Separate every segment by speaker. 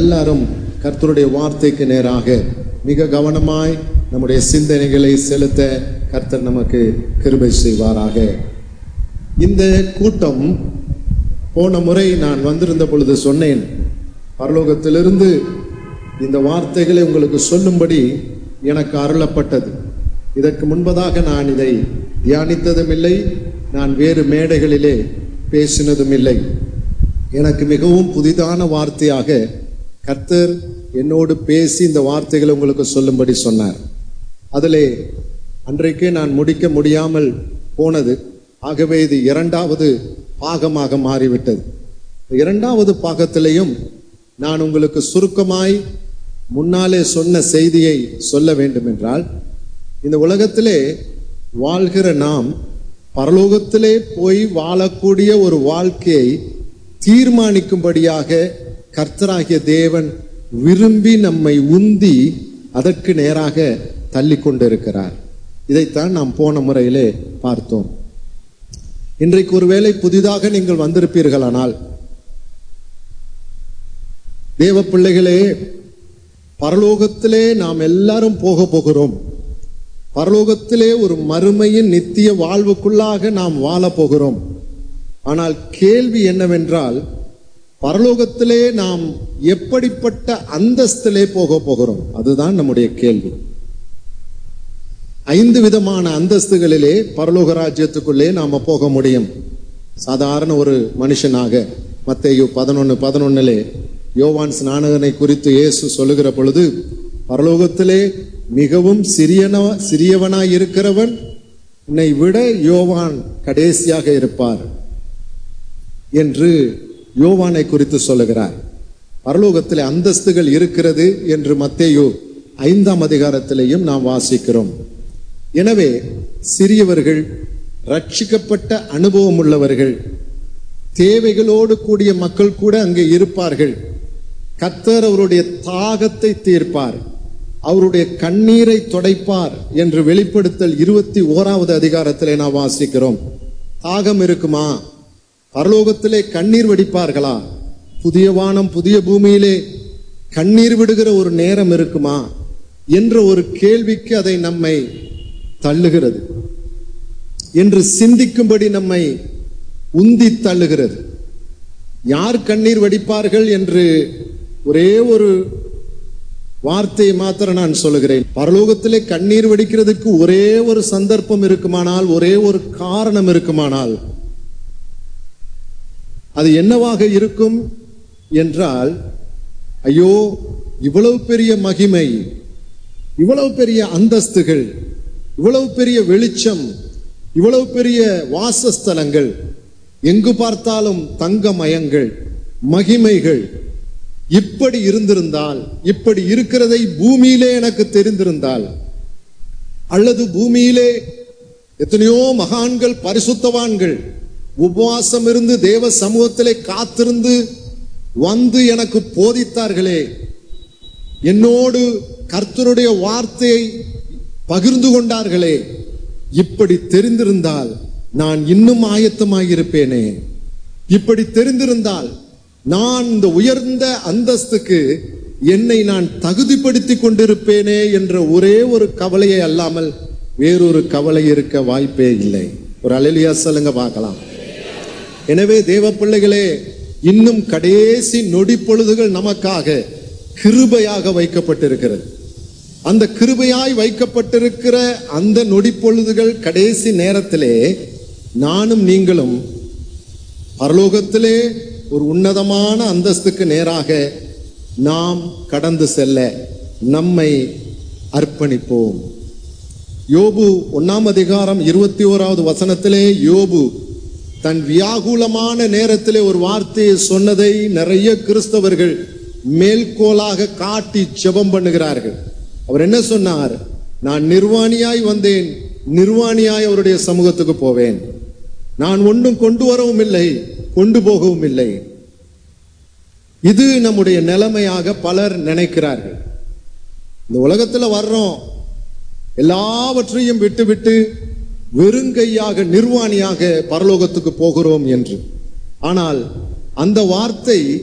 Speaker 1: எல்லாரும் கர்த்தருடைய வார்த்தைக்கு நேராக மிக கவனமாய் நம்முடைய சிந்தனைகளை செலுத்த கர்த்தர் நமக்கு கிருபை செய்வாராக இந்த கூட்டம் போன முறை நான் வந்திருந்த பொழுது சொன்னேன் பரலோகத்திலிருந்து இந்த வார்த்தைகளை உங்களுக்கு சொல்லும்படி எனக்கு அருளப்பட்டது இதற்கு முன்பதாக நான் இதை தியானித்ததும் இல்லை நான் வேறு மேடைகளிலே பேசினதும் இல்லை எனக்கு மிகவும் புதிதான வார்த்தையாக கர்த்தர் என்னோடு பேசி இந்த வார்த்தைகளை உங்களுக்கு சொல்லும்படி சொன்னார் அதிலே அன்றைக்கே நான் முடிக்க முடியாமல் போனது ஆகவே இது இரண்டாவது பாகமாக மாறிவிட்டது இரண்டாவது பாகத்திலையும் நான் உங்களுக்கு சுருக்கமாய் முன்னாலே சொன்ன செய்தியை சொல்ல வேண்டும் என்றால் இந்த உலகத்திலே வாழ்கிற நாம் பரலோகத்திலே போய் வாழக்கூடிய ஒரு வாழ்க்கையை தீர்மானிக்கும்படியாக கர்த்தராகிய தேவன் விரும்பி நம்மை உந்தி அதற்கு நேராக தள்ளி கொண்டிருக்கிறார் இதைத்தான் நாம் போன முறையிலே பார்த்தோம் இன்றைக்கு ஒருவேளை புதிதாக நீங்கள் வந்திருப்பீர்களானால் தேவ பிள்ளைகளே பரலோகத்திலே நாம் எல்லாரும் போக போகிறோம் பரலோகத்திலே ஒரு மறுமையின் நித்திய வாழ்வுக்குள்ளாக நாம் வாழப் போகிறோம் ஆனால் கேள்வி என்னவென்றால் பரலோகத்திலே நாம் எப்படிப்பட்ட அந்தஸ்திலே போக போகிறோம் அதுதான் நம்முடைய கேள்வி ஐந்து விதமான அந்தஸ்துகளிலே பரலோக ராஜ்யத்துக்குள்ளே நாம போக முடியும் சாதாரண ஒரு மனுஷனாக மத்தேயு பதினொன்னு பதினொன்னுலே யோவான் ஸ்நானகனை குறித்து இயேசு சொல்லுகிற பொழுது பரலோகத்திலே மிகவும் சிறியன சிறியவனாய் இருக்கிறவன் என்னை விட யோவான் கடைசியாக இருப்பார் என்று யோவானை குறித்து சொல்லுகிறார் பரலோகத்திலே அந்தஸ்துகள் இருக்கிறது என்று மத்தேயு ஐந்தாம் அதிகாரத்திலேயும் நாம் வாசிக்கிறோம் எனவே சிறியவர்கள் ரட்சிக்கப்பட்ட அனுபவம் உள்ளவர்கள் தேவைகளோடு கூடிய மக்கள் கூட அங்கே இருப்பார்கள் கர்த்தர் அவருடைய தாகத்தை தீர்ப்பார் அவருடைய கண்ணீரை துடைப்பார் என்று வெளிப்படுத்தல் இருபத்தி ஓராவது அதிகாரத்திலே நாம் வாசிக்கிறோம் தாகம் இருக்குமா பரலோகத்திலே கண்ணீர் வடிப்பார்களா புதிய வானம் புதிய பூமியிலே கண்ணீர் விடுகிற ஒரு நேரம் இருக்குமா என்ற ஒரு கேள்விக்கு அதை நம்மை தள்ளுகிறது என்று சிந்திக்கும்படி நம்மை உந்தி தள்ளுகிறது யார் கண்ணீர் வடிப்பார்கள் என்று ஒரே ஒரு வார்த்தையை மாத்திரம் நான் சொல்லுகிறேன் பரலோகத்திலே கண்ணீர் வடிக்கிறதுக்கு ஒரே ஒரு சந்தர்ப்பம் இருக்குமானால் ஒரே ஒரு காரணம் இருக்குமானால் அது என்னவாக இருக்கும் என்றால் ஐயோ இவ்வளவு பெரிய மகிமை இவ்வளவு பெரிய அந்தஸ்துகள் இவ்வளவு பெரிய வெளிச்சம் இவ்வளவு பெரிய வாசஸ்தலங்கள் எங்கு பார்த்தாலும் தங்கமயங்கள் மகிமைகள் இப்படி இருந்திருந்தால் இப்படி இருக்கிறதை பூமியிலே எனக்கு தெரிந்திருந்தால் அல்லது பூமியிலே எத்தனையோ மகான்கள் பரிசுத்தவான்கள் உபவாசம் இருந்து தேவ சமூகத்திலே காத்திருந்து வந்து எனக்கு போதித்தார்களே என்னோடு கர்த்தருடைய வார்த்தையை பகிர்ந்து கொண்டார்களே இப்படி தெரிந்திருந்தால் நான் இன்னும் ஆயத்தமாயிருப்பேனே இப்படி தெரிந்திருந்தால் நான் இந்த உயர்ந்த அந்தஸ்துக்கு என்னை நான் தகுதிப்படுத்திக் கொண்டிருப்பேனே என்ற ஒரே ஒரு கவலையை அல்லாமல் வேறொரு கவலை இருக்க வாய்ப்பே இல்லை ஒரு அலலியா சொல்லுங்க பார்க்கலாம் எனவே தேவ பிள்ளைகளே இன்னும் கடைசி நொடி பொழுதுகள் நமக்காக கிருபையாக வைக்கப்பட்டிருக்கிறது அந்த கிருபையாய் வைக்கப்பட்டிருக்கிற அந்த நொடி பொழுதுகள் கடைசி நேரத்திலே நானும் நீங்களும் பரலோகத்திலே ஒரு உன்னதமான அந்தஸ்துக்கு நேராக நாம் கடந்து செல்ல நம்மை அர்ப்பணிப்போம் யோபு ஒன்னாம் அதிகாரம் இருபத்தி ஓராவது வசனத்திலே யோபு தன் வியாகுலமான நேரத்திலே ஒரு வார்த்தையை சொன்னதை நிறைய கிறிஸ்தவர்கள் மேல்கோலாக காட்டி ஜெபம் பண்ணுகிறார்கள் அவர் என்ன சொன்னார் நான் நிர்வாணியாய் வந்தேன் நிர்வாணியாய் அவருடைய சமூகத்துக்கு போவேன் நான் ஒன்றும் கொண்டு வரவும் இல்லை கொண்டு போகவும் இல்லை இது நம்முடைய நிலைமையாக பலர் நினைக்கிறார்கள் இந்த உலகத்துல வர்றோம் எல்லாவற்றையும் விட்டுவிட்டு வெறுங்கையாக நிர்வாணியாக பரலோகத்துக்கு போகிறோம் என்று ஆனால் அந்த வார்த்தை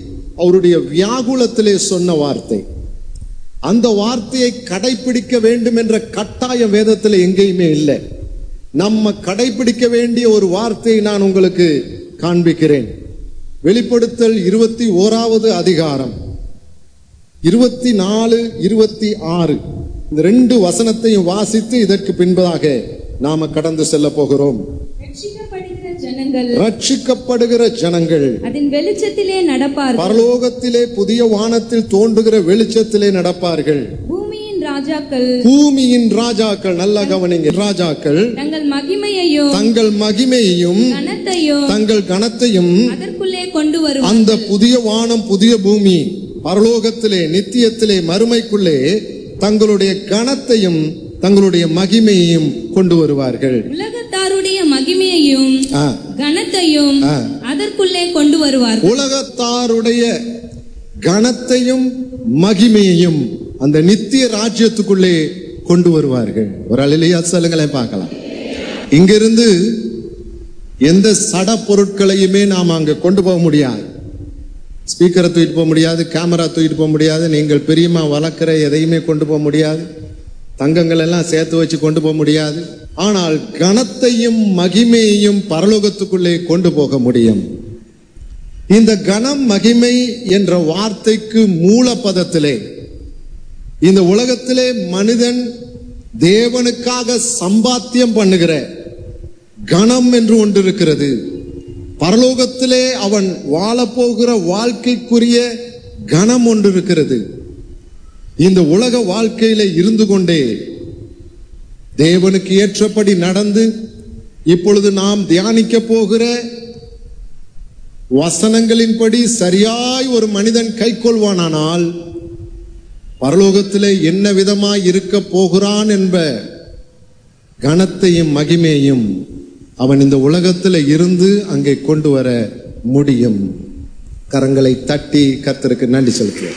Speaker 1: அவருடைய வியாகுலத்திலே சொன்ன வார்த்தை அந்த வார்த்தையை கடைபிடிக்க வேண்டும் என்ற கட்டாயம் வேதத்தில் எங்கேயுமே இல்லை நம்ம கடைபிடிக்க வேண்டிய ஒரு வார்த்தையை நான் உங்களுக்கு காண்பிக்கிறேன் வெளிப்படுத்தல் இருபத்தி ஓராவது அதிகாரம் இருபத்தி நாலு இருபத்தி ஆறு இந்த ரெண்டு வசனத்தையும் வாசித்து இதற்கு பின்பதாக நாம கடந்து செல்ல போகிறோம்
Speaker 2: ரட்சிக்கப்படுகிற ஜனங்கள்
Speaker 1: ரட்சிக்கப்படுகிற ஜனங்கள்
Speaker 2: அதன் வெளிச்சத்திலே நடப்பார்கள்
Speaker 1: பரலோகத்திலே புதிய வானத்தில் தோன்றுகிற வெளிச்சத்திலே நடப்பார்கள்
Speaker 2: பூமியின் ராஜாக்கள்
Speaker 1: பூமியின் ராஜாக்கள் நல்லா கவனிங்க ராஜாக்கள்
Speaker 2: தங்கள் மகிமையையும்
Speaker 1: தங்கள் மகிமையையும்
Speaker 2: கனத்தையும்
Speaker 1: தங்கள் கனத்தையும்
Speaker 2: அதற்குள்ளே கொண்டு வரும்
Speaker 1: அந்த புதிய வானம் புதிய பூமி பரலோகத்திலே நித்தியத்திலே மறுமைக்குள்ளே தங்களுடைய கனத்தையும் தங்களுடைய மகிமையையும் கொண்டு வருவார்கள்
Speaker 2: உலகத்தாருடைய மகிமையையும்
Speaker 1: ஆ,
Speaker 2: கனத்தையும்
Speaker 1: ஆ.
Speaker 2: அதற்குள்ளே கொண்டு வருவார்கள்
Speaker 1: உலகத்தாருடைய கனத்தையும் மகிமையையும் அந்த நித்திய ராஜ்யத்துக்குள்ளே கொண்டு வருவார்கள் ஒரு அழிலையா சொல்லுங்களேன் பார்க்கலாம் இங்கிருந்து எந்த சட பொருட்களையுமே நாம் அங்க கொண்டு போக முடியாது ஸ்பீக்கரை தூக்கிட்டு போக முடியாது கேமரா தூக்கிட்டு போக முடியாது நீங்கள் பிரியமா வளர்க்குற எதையுமே கொண்டு போக முடியாது தங்கங்கள் எல்லாம் சேர்த்து வச்சு கொண்டு போக முடியாது ஆனால் கனத்தையும் மகிமையையும் பரலோகத்துக்குள்ளே கொண்டு போக முடியும் இந்த கனம் மகிமை என்ற வார்த்தைக்கு மூலப்பதத்திலே இந்த உலகத்திலே மனிதன் தேவனுக்காக சம்பாத்தியம் பண்ணுகிற கணம் என்று ஒன்று இருக்கிறது பரலோகத்திலே அவன் வாழப்போகிற வாழ்க்கைக்குரிய கணம் ஒன்று இருக்கிறது இந்த உலக வாழ்க்கையில இருந்து கொண்டே தேவனுக்கு ஏற்றபடி நடந்து இப்பொழுது நாம் தியானிக்க போகிற வசனங்களின்படி சரியாய் ஒரு மனிதன் கைக்கொள்வானானால் பரலோகத்திலே என்ன விதமாய் இருக்க போகிறான் என்ப கனத்தையும் மகிமையும் அவன் இந்த உலகத்தில் இருந்து அங்கே கொண்டு வர முடியும் கரங்களை தட்டி கர்த்தருக்கு நன்றி செலுத்துவோம்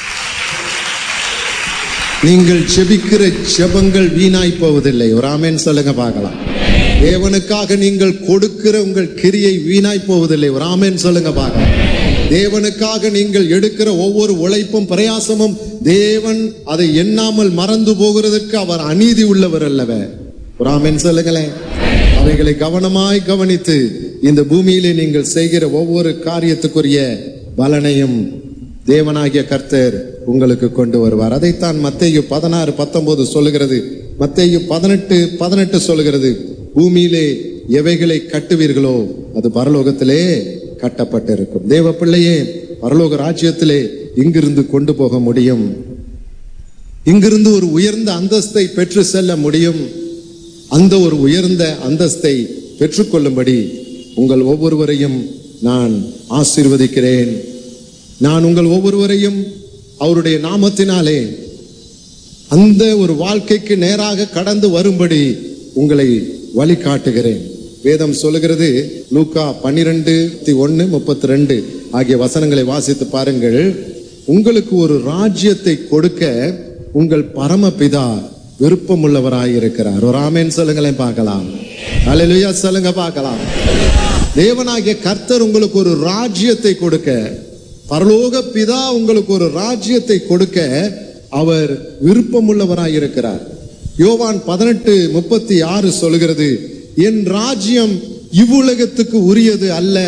Speaker 1: நீங்கள் ஜெபிக்கிற ஜெபங்கள் வீணாய் போவதில்லை ஒரு ஆமேன் சொல்லுங்க பார்க்கலாம் தேவனுக்காக நீங்கள் கொடுக்கிற உங்கள் கிரியை வீணாய் போவதில்லை ஒரு ஆமேன் சொல்லுங்க பார்க்கலாம் தேவனுக்காக நீங்கள் எடுக்கிற ஒவ்வொரு உழைப்பும் பிரயாசமும் தேவன் அதை எண்ணாமல் மறந்து போகிறதற்கு அவர் அநீதி உள்ளவர் அல்லவ ஒரு ஆமேன் சொல்லுங்களேன் அவைகளை கவனமாய் கவனித்து இந்த பூமியிலே நீங்கள் செய்கிற ஒவ்வொரு காரியத்துக்குரிய பலனையும் தேவனாகிய கர்த்தர் உங்களுக்கு கொண்டு வருவார் அதைத்தான் மத்தேயு பதினாறு பத்தொன்பது சொல்லுகிறது மத்தேயு பதினெட்டு பதினெட்டு சொல்லுகிறது பூமியிலே எவைகளை கட்டுவீர்களோ அது பரலோகத்திலே கட்டப்பட்டிருக்கும் தேவ பிள்ளையே பரலோக ராஜ்யத்திலே இங்கிருந்து கொண்டு போக முடியும் இங்கிருந்து ஒரு உயர்ந்த அந்தஸ்தை பெற்று செல்ல முடியும் அந்த ஒரு உயர்ந்த அந்தஸ்தை பெற்றுக்கொள்ளும்படி உங்கள் ஒவ்வொருவரையும் நான் ஆசீர்வதிக்கிறேன் நான் உங்கள் ஒவ்வொருவரையும் அவருடைய நாமத்தினாலே அந்த ஒரு வாழ்க்கைக்கு நேராக கடந்து வரும்படி உங்களை வழிகாட்டுகிறேன் வேதம் சொல்லுகிறது லூக்கா பன்னிரெண்டு ஒன்னு முப்பத்தி ரெண்டு ஆகிய வசனங்களை வாசித்து பாருங்கள் உங்களுக்கு ஒரு ராஜ்யத்தை கொடுக்க உங்கள் பரமபிதா விருப்பமுள்ளவராயிருக்கிறார் ஒரு ஆமேன் சொல்லுங்களேன் பார்க்கலாம் அல்லேலூயா சொல்லுங்க பார்க்கலாம் தேவனாகிய கர்த்தர் உங்களுக்கு ஒரு ராஜ்யத்தை கொடுக்க பரலோக பிதா உங்களுக்கு ஒரு ராஜ்யத்தை கொடுக்க அவர் விருப்பமுள்ளவராயிருக்கிறார் யோவான் பதினெட்டு முப்பத்தி ஆறு சொல்கிறது என் ராஜ்யம் இவ்வுலகத்துக்கு உரியது அல்ல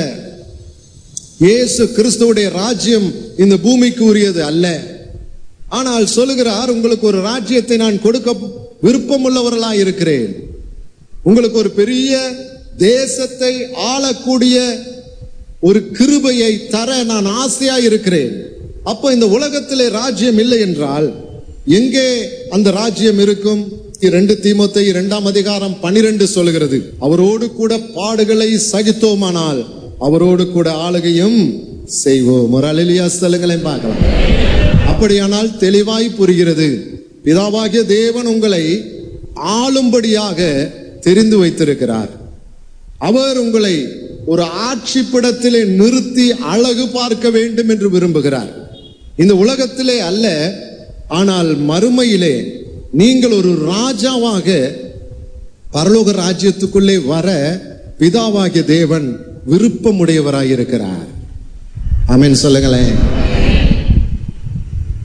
Speaker 1: இயேசு கிறிஸ்துவுடைய ராஜ்யம் இந்த பூமிக்கு உரியது அல்ல ஆனால் சொல்லுகிறார் உங்களுக்கு ஒரு ராஜ்யத்தை நான் கொடுக்க விருப்பமுள்ளவர்களாய் இருக்கிறேன் உங்களுக்கு ஒரு பெரிய தேசத்தை ஆளக்கூடிய ஒரு கிருபையை தர நான் ஆசையா இருக்கிறேன் அப்போ இந்த உலகத்திலே ராஜ்யம் இல்லை என்றால் எங்கே அந்த ராஜ்யம் இருக்கும் இரண்டு தீமோத்தை இரண்டாம் அதிகாரம் பனிரெண்டு சொல்கிறது அவரோடு கூட பாடுகளை சகித்தோமானால் அவரோடு கூட ஆளுகையும் செய்வோம் ஒரு அலிலியா ஸ்தலங்களையும் பார்க்கலாம் அப்படியானால் தெளிவாய் புரிகிறது பிதாவாகிய தேவன் உங்களை ஆளும்படியாக தெரிந்து வைத்திருக்கிறார் அவர் உங்களை ஒரு ஆட்சிப்பிடத்திலே நிறுத்தி அழகு பார்க்க வேண்டும் என்று விரும்புகிறார் இந்த உலகத்திலே அல்ல ஆனால் மறுமையிலே நீங்கள் ஒரு ராஜாவாக பரலோக ராஜ்யத்துக்குள்ளே வர பிதாவாகிய தேவன் விருப்பமுடையவராயிருக்கிறார் ஆமென் சொல்லுங்களேன்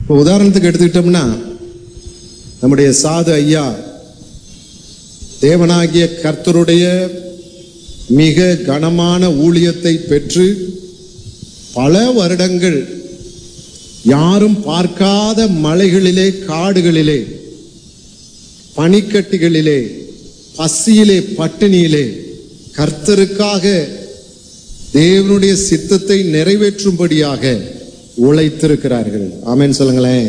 Speaker 1: இப்போ உதாரணத்துக்கு எடுத்துக்கிட்டோம்னா நம்முடைய சாது ஐயா தேவனாகிய கர்த்தருடைய மிக கனமான ஊழியத்தை பெற்று பல வருடங்கள் யாரும் பார்க்காத மலைகளிலே காடுகளிலே பனிக்கட்டிகளிலே பசியிலே பட்டினியிலே கர்த்தருக்காக தேவனுடைய சித்தத்தை நிறைவேற்றும்படியாக உழைத்திருக்கிறார்கள் ஆமென் சொல்லுங்களேன்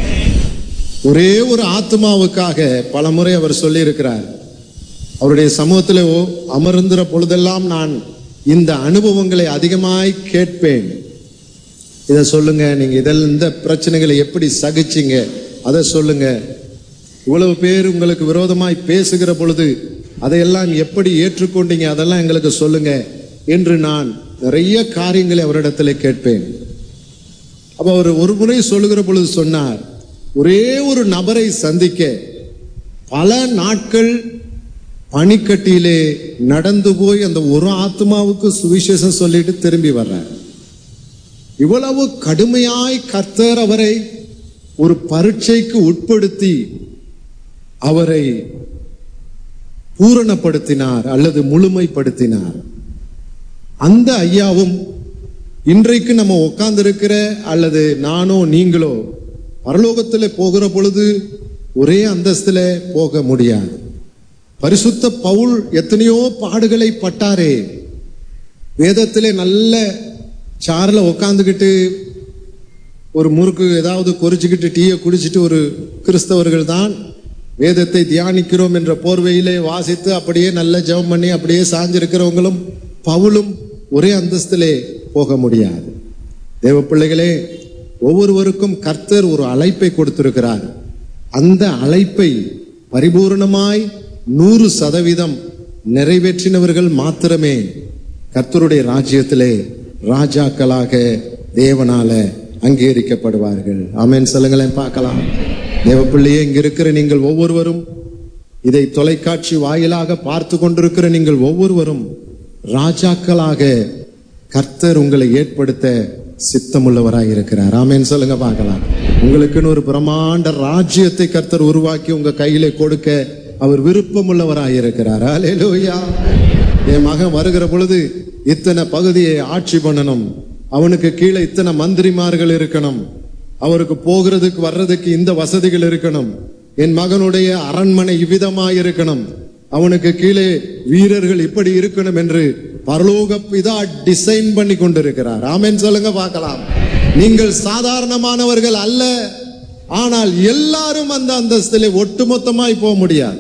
Speaker 1: ஒரே ஒரு ஆத்மாவுக்காக பலமுறை அவர் சொல்லியிருக்கிறார் அவருடைய சமூகத்தில் அமர்ந்திர பொழுதெல்லாம் நான் இந்த அனுபவங்களை அதிகமாய் கேட்பேன் இதை சொல்லுங்க நீங்க இதில் இந்த பிரச்சனைகளை எப்படி சகிச்சீங்க அதை சொல்லுங்க இவ்வளவு பேர் உங்களுக்கு விரோதமாய் பேசுகிற பொழுது அதையெல்லாம் எப்படி ஏற்றுக்கொண்டீங்க அதெல்லாம் எங்களுக்கு சொல்லுங்க என்று நான் நிறைய காரியங்களை அவரிடத்தில் கேட்பேன் அப்ப அவர் ஒரு முறை சொல்லுகிற பொழுது சொன்னார் ஒரே ஒரு நபரை சந்திக்க பல நாட்கள் பனிக்கட்டியிலே நடந்து போய் அந்த ஒரு ஆத்மாவுக்கு சுவிசேஷம் சொல்லிட்டு திரும்பி வர்றார் இவ்வளவு கடுமையாய் கர்த்தர் அவரை ஒரு பரீட்சைக்கு உட்படுத்தி அவரை பூரணப்படுத்தினார் அல்லது முழுமைப்படுத்தினார் அந்த ஐயாவும் இன்றைக்கு நம்ம உட்கார்ந்திருக்கிற அல்லது நானோ நீங்களோ பரலோகத்தில் போகிற பொழுது ஒரே அந்தஸ்துல போக முடியாது பரிசுத்த பவுல் எத்தனையோ பாடுகளை பட்டாரே வேதத்திலே நல்ல சார்ல உட்காந்துக்கிட்டு ஒரு முறுக்கு ஏதாவது கொறிச்சுக்கிட்டு டீயை குடிச்சிட்டு ஒரு கிறிஸ்தவர்கள் தான் வேதத்தை தியானிக்கிறோம் என்ற போர்வையிலே வாசித்து அப்படியே நல்ல ஜெபம் பண்ணி அப்படியே சாஞ்சிருக்கிறவங்களும் பவுலும் ஒரே அந்தஸ்திலே போக முடியாது தேவ பிள்ளைகளே ஒவ்வொருவருக்கும் கர்த்தர் ஒரு அழைப்பை கொடுத்திருக்கிறார் அந்த அழைப்பை பரிபூரணமாய் நூறு சதவீதம் நிறைவேற்றினவர்கள் மாத்திரமே கர்த்தருடைய ராஜ்யத்திலே ராஜாக்களாக தேவனால அங்கீகரிக்கப்படுவார்கள் ஆமென் சொல்லுங்களேன் பார்க்கலாம் தேவப்பிள்ளையே இங்க இருக்கிற நீங்கள் ஒவ்வொருவரும் இதை தொலைக்காட்சி வாயிலாக பார்த்து கொண்டிருக்கிற நீங்கள் ஒவ்வொருவரும் ராஜாக்களாக கர்த்தர் உங்களை ஏற்படுத்த சித்தமுள்ளவராய் இருக்கிறார் ஆமென் சொல்லுங்க பார்க்கலாம் உங்களுக்குன்னு ஒரு பிரமாண்ட ராஜ்யத்தை கர்த்தர் உருவாக்கி உங்க கையிலே கொடுக்க அவர் விருப்பமுள்ளவராய் இருக்கிறார் அல்லேலூயா என் மகன் வருகிற பொழுது இத்தனை பகுதியை ஆட்சி பண்ணணும் அவனுக்கு கீழே இத்தனை மந்திரிமார்கள் இருக்கணும் அவருக்கு போகிறதுக்கு வர்றதுக்கு இந்த வசதிகள் இருக்கணும் என் மகனுடைய அரண்மனை இவ்விதமாய் இருக்கணும் அவனுக்கு கீழே வீரர்கள் இப்படி இருக்கணும் என்று பரலோக பிதா டிசைன் பண்ணி கொண்டிருக்கிறார் ஆமென் சொல்லுங்க பார்க்கலாம் நீங்கள் சாதாரணமானவர்கள் அல்ல ஆனால் எல்லாரும் அந்த அந்தஸ்திலே ஒட்டுமொத்தமாய் போக முடியாது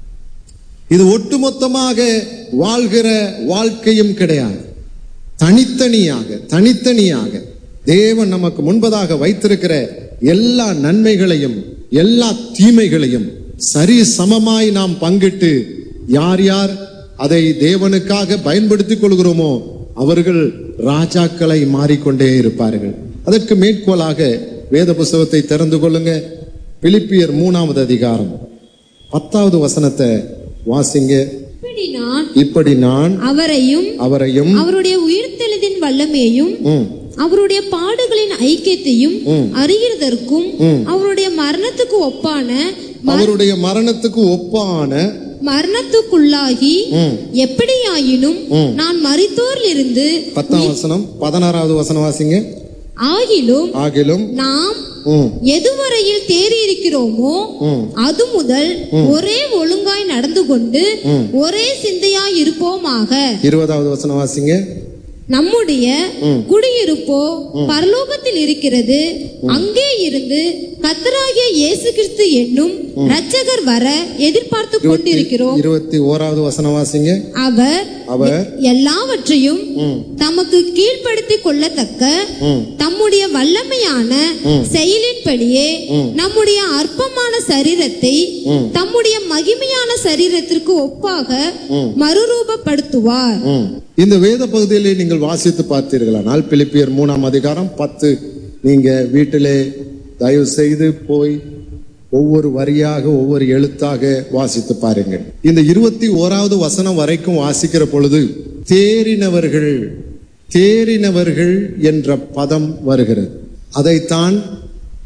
Speaker 1: இது ஒட்டுமொத்தமாக வாழ்கிற வாழ்க்கையும் கிடையாது தனித்தனியாக தனித்தனியாக தேவன் நமக்கு முன்பதாக வைத்திருக்கிற எல்லா நன்மைகளையும் எல்லா தீமைகளையும் சரி சமமாய் நாம் பங்கிட்டு யார் யார் அதை தேவனுக்காக பயன்படுத்திக் கொள்கிறோமோ அவர்கள் ராஜாக்களை மாறிக்கொண்டே இருப்பார்கள் அதற்கு மேற்கோளாக வேத புஸ்தகத்தை திறந்து கொள்ளுங்க பிலிப்பியர் மூணாவது அதிகாரம் பத்தாவது வசனத்தை வாசிங்க
Speaker 3: இப்படி நான்
Speaker 1: இப்படி நான்
Speaker 3: அவரையும்
Speaker 1: அவரையும்
Speaker 3: அவருடைய உயிர்த்தெழுதின் வல்லமையையும்
Speaker 1: ம்,
Speaker 3: அவருடைய பாடுகளின் ஐக்கியத்தையும்
Speaker 1: ம்.
Speaker 3: அறிகிறதற்கும்
Speaker 1: ம்.
Speaker 3: அவருடைய மரணத்துக்கு ஒப்பான ம-
Speaker 1: அவருடைய மரணத்துக்கு ஒப்பான
Speaker 3: மரணத்துக்குள்ளாகி
Speaker 1: ம்,
Speaker 3: எப்படியாயினும்
Speaker 1: ம்.
Speaker 3: நான் மரித்தோரில் இருந்து
Speaker 1: பத்தாம் வசனம் பதினாறாவது வசனம் வாசிங்க
Speaker 3: ஆகிலும்
Speaker 1: ஆகிலும்
Speaker 3: நாம்
Speaker 1: ம்,
Speaker 3: எதுவரையில் தேறி இருக்கிறோமோ
Speaker 1: ம்,
Speaker 3: அது முதல் ஒரே ஒழுங்காய் நடந்து கொண்டு
Speaker 1: ம்.
Speaker 3: ஒரே சிந்தையாய் இருப்போமாக
Speaker 1: இருபதாவது வசனம் வாசிங்க
Speaker 3: நம்முடைய
Speaker 1: ம்.
Speaker 3: குடியிருப்போ பரலோகத்தில் இருக்கிறது அங்கே இருந்து கத்தராகிய இயேசு கிறிஸ்து என்னும் இரட்சகர் வர எதிர்பார்த்து கொண்டிருக்கிறோம்
Speaker 1: இருபத்தி ஓராவது வசனம் வாசிங்க
Speaker 3: அவர்
Speaker 1: அவர்
Speaker 3: எல்லாவற்றையும்
Speaker 1: ம்,
Speaker 3: தமக்கு கீழ்ப்படுத்திக் கொள்ளத்தக்க
Speaker 1: ம்,
Speaker 3: தம்முடைய வல்லமையான செயலின்படியே நம்முடைய அற்பமான சரீரத்தை தம்முடைய மகிமையான சரீரத்திற்கு ஒப்பாக மறுரூபப்படுத்துவார்
Speaker 1: ம். இந்த வேத பகுதியிலே நீங்கள் வாசித்து பார்த்தீர்களானால் பிலிப்பியர் மூணாம் அதிகாரம் பத்து நீங்க வீட்டிலே தயவு செய்து போய் ஒவ்வொரு வரியாக ஒவ்வொரு எழுத்தாக வாசித்து பாருங்கள் இந்த இருபத்தி ஓராவது வசனம் வரைக்கும் வாசிக்கிற பொழுது தேறினவர்கள் தேறினவர்கள் என்ற பதம் வருகிறது அதைத்தான்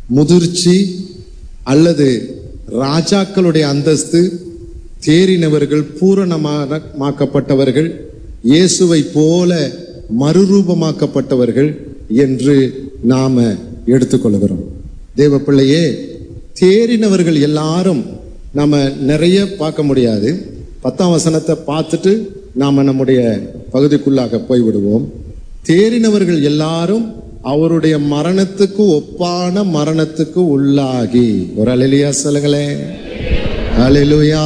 Speaker 1: முதிர்ச்சி அல்லது ராஜாக்களுடைய அந்தஸ்து தேறினவர்கள் பூரணமாக்கப்பட்டவர்கள் இயேசுவை போல மறுரூபமாக்கப்பட்டவர்கள் என்று நாம எடுத்துக்கொள்கிறோம் தேவ பிள்ளையே தேறினவர்கள் எல்லாரும் நாம நிறைய பார்க்க முடியாது பத்தாம் வசனத்தை பார்த்துட்டு நாம நம்முடைய பகுதிக்குள்ளாக போய்விடுவோம் தேறினவர்கள் எல்லாரும் அவருடைய மரணத்துக்கு ஒப்பான மரணத்துக்கு உள்ளாகி ஒரு அலையிலியா சொல்லுங்களேன் அலையிலுயா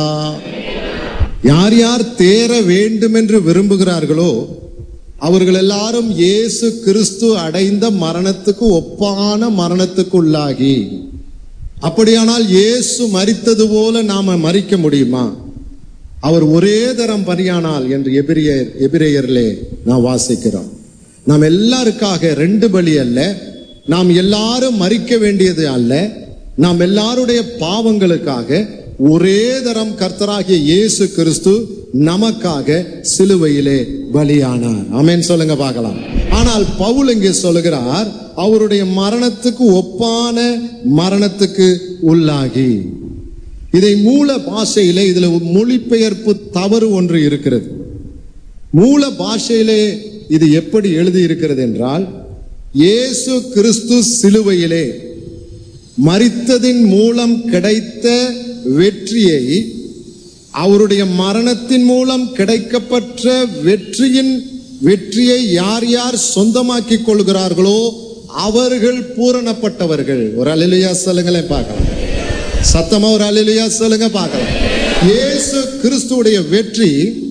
Speaker 1: யார் யார் தேர வேண்டும் என்று விரும்புகிறார்களோ அவர்கள் எல்லாரும் இயேசு கிறிஸ்து அடைந்த மரணத்துக்கு ஒப்பான மரணத்துக்கு உள்ளாகி அப்படியானால் இயேசு மரித்தது போல நாம மறிக்க முடியுமா அவர் ஒரே தரம் பரியானால் என்று எபிரியர் எபிரேயர்லே நாம் வாசிக்கிறோம் நாம் எல்லாருக்காக ரெண்டு பலி அல்ல நாம் எல்லாரும் மறிக்க வேண்டியது அல்ல நாம் எல்லாருடைய பாவங்களுக்காக ஒரே தரம் கர்த்தராகிய இயேசு கிறிஸ்து நமக்காக சிலுவையிலே பலியானார் ஆமென் சொல்லுங்க பார்க்கலாம் ஆனால் பவுல் இங்கே சொல்லுகிறார் அவருடைய மரணத்துக்கு ஒப்பான மரணத்துக்கு உள்ளாகி இதை மூல பாஷையிலே இதுல ஒரு மொழிபெயர்ப்பு தவறு ஒன்று இருக்கிறது மூல பாஷையிலே இது எப்படி எழுதி இருக்கிறது என்றால் இயேசு கிறிஸ்து சிலுவையிலே மரித்ததின் மூலம் கிடைத்த வெற்றியை அவருடைய மரணத்தின் மூலம் கிடைக்கப்பெற்ற வெற்றியின் வெற்றியை யார் யார் சொந்தமாக்கிக் கொள்கிறார்களோ அவர்கள் பூரணப்பட்டவர்கள் ஒரு அலிலுயா சொல்லுங்களேன் பார்க்கலாம் சத்தமா ஒரு அலிலுயா சொல்லுங்க பார்க்கலாம் இயேசு கிறிஸ்துவுடைய வெற்றி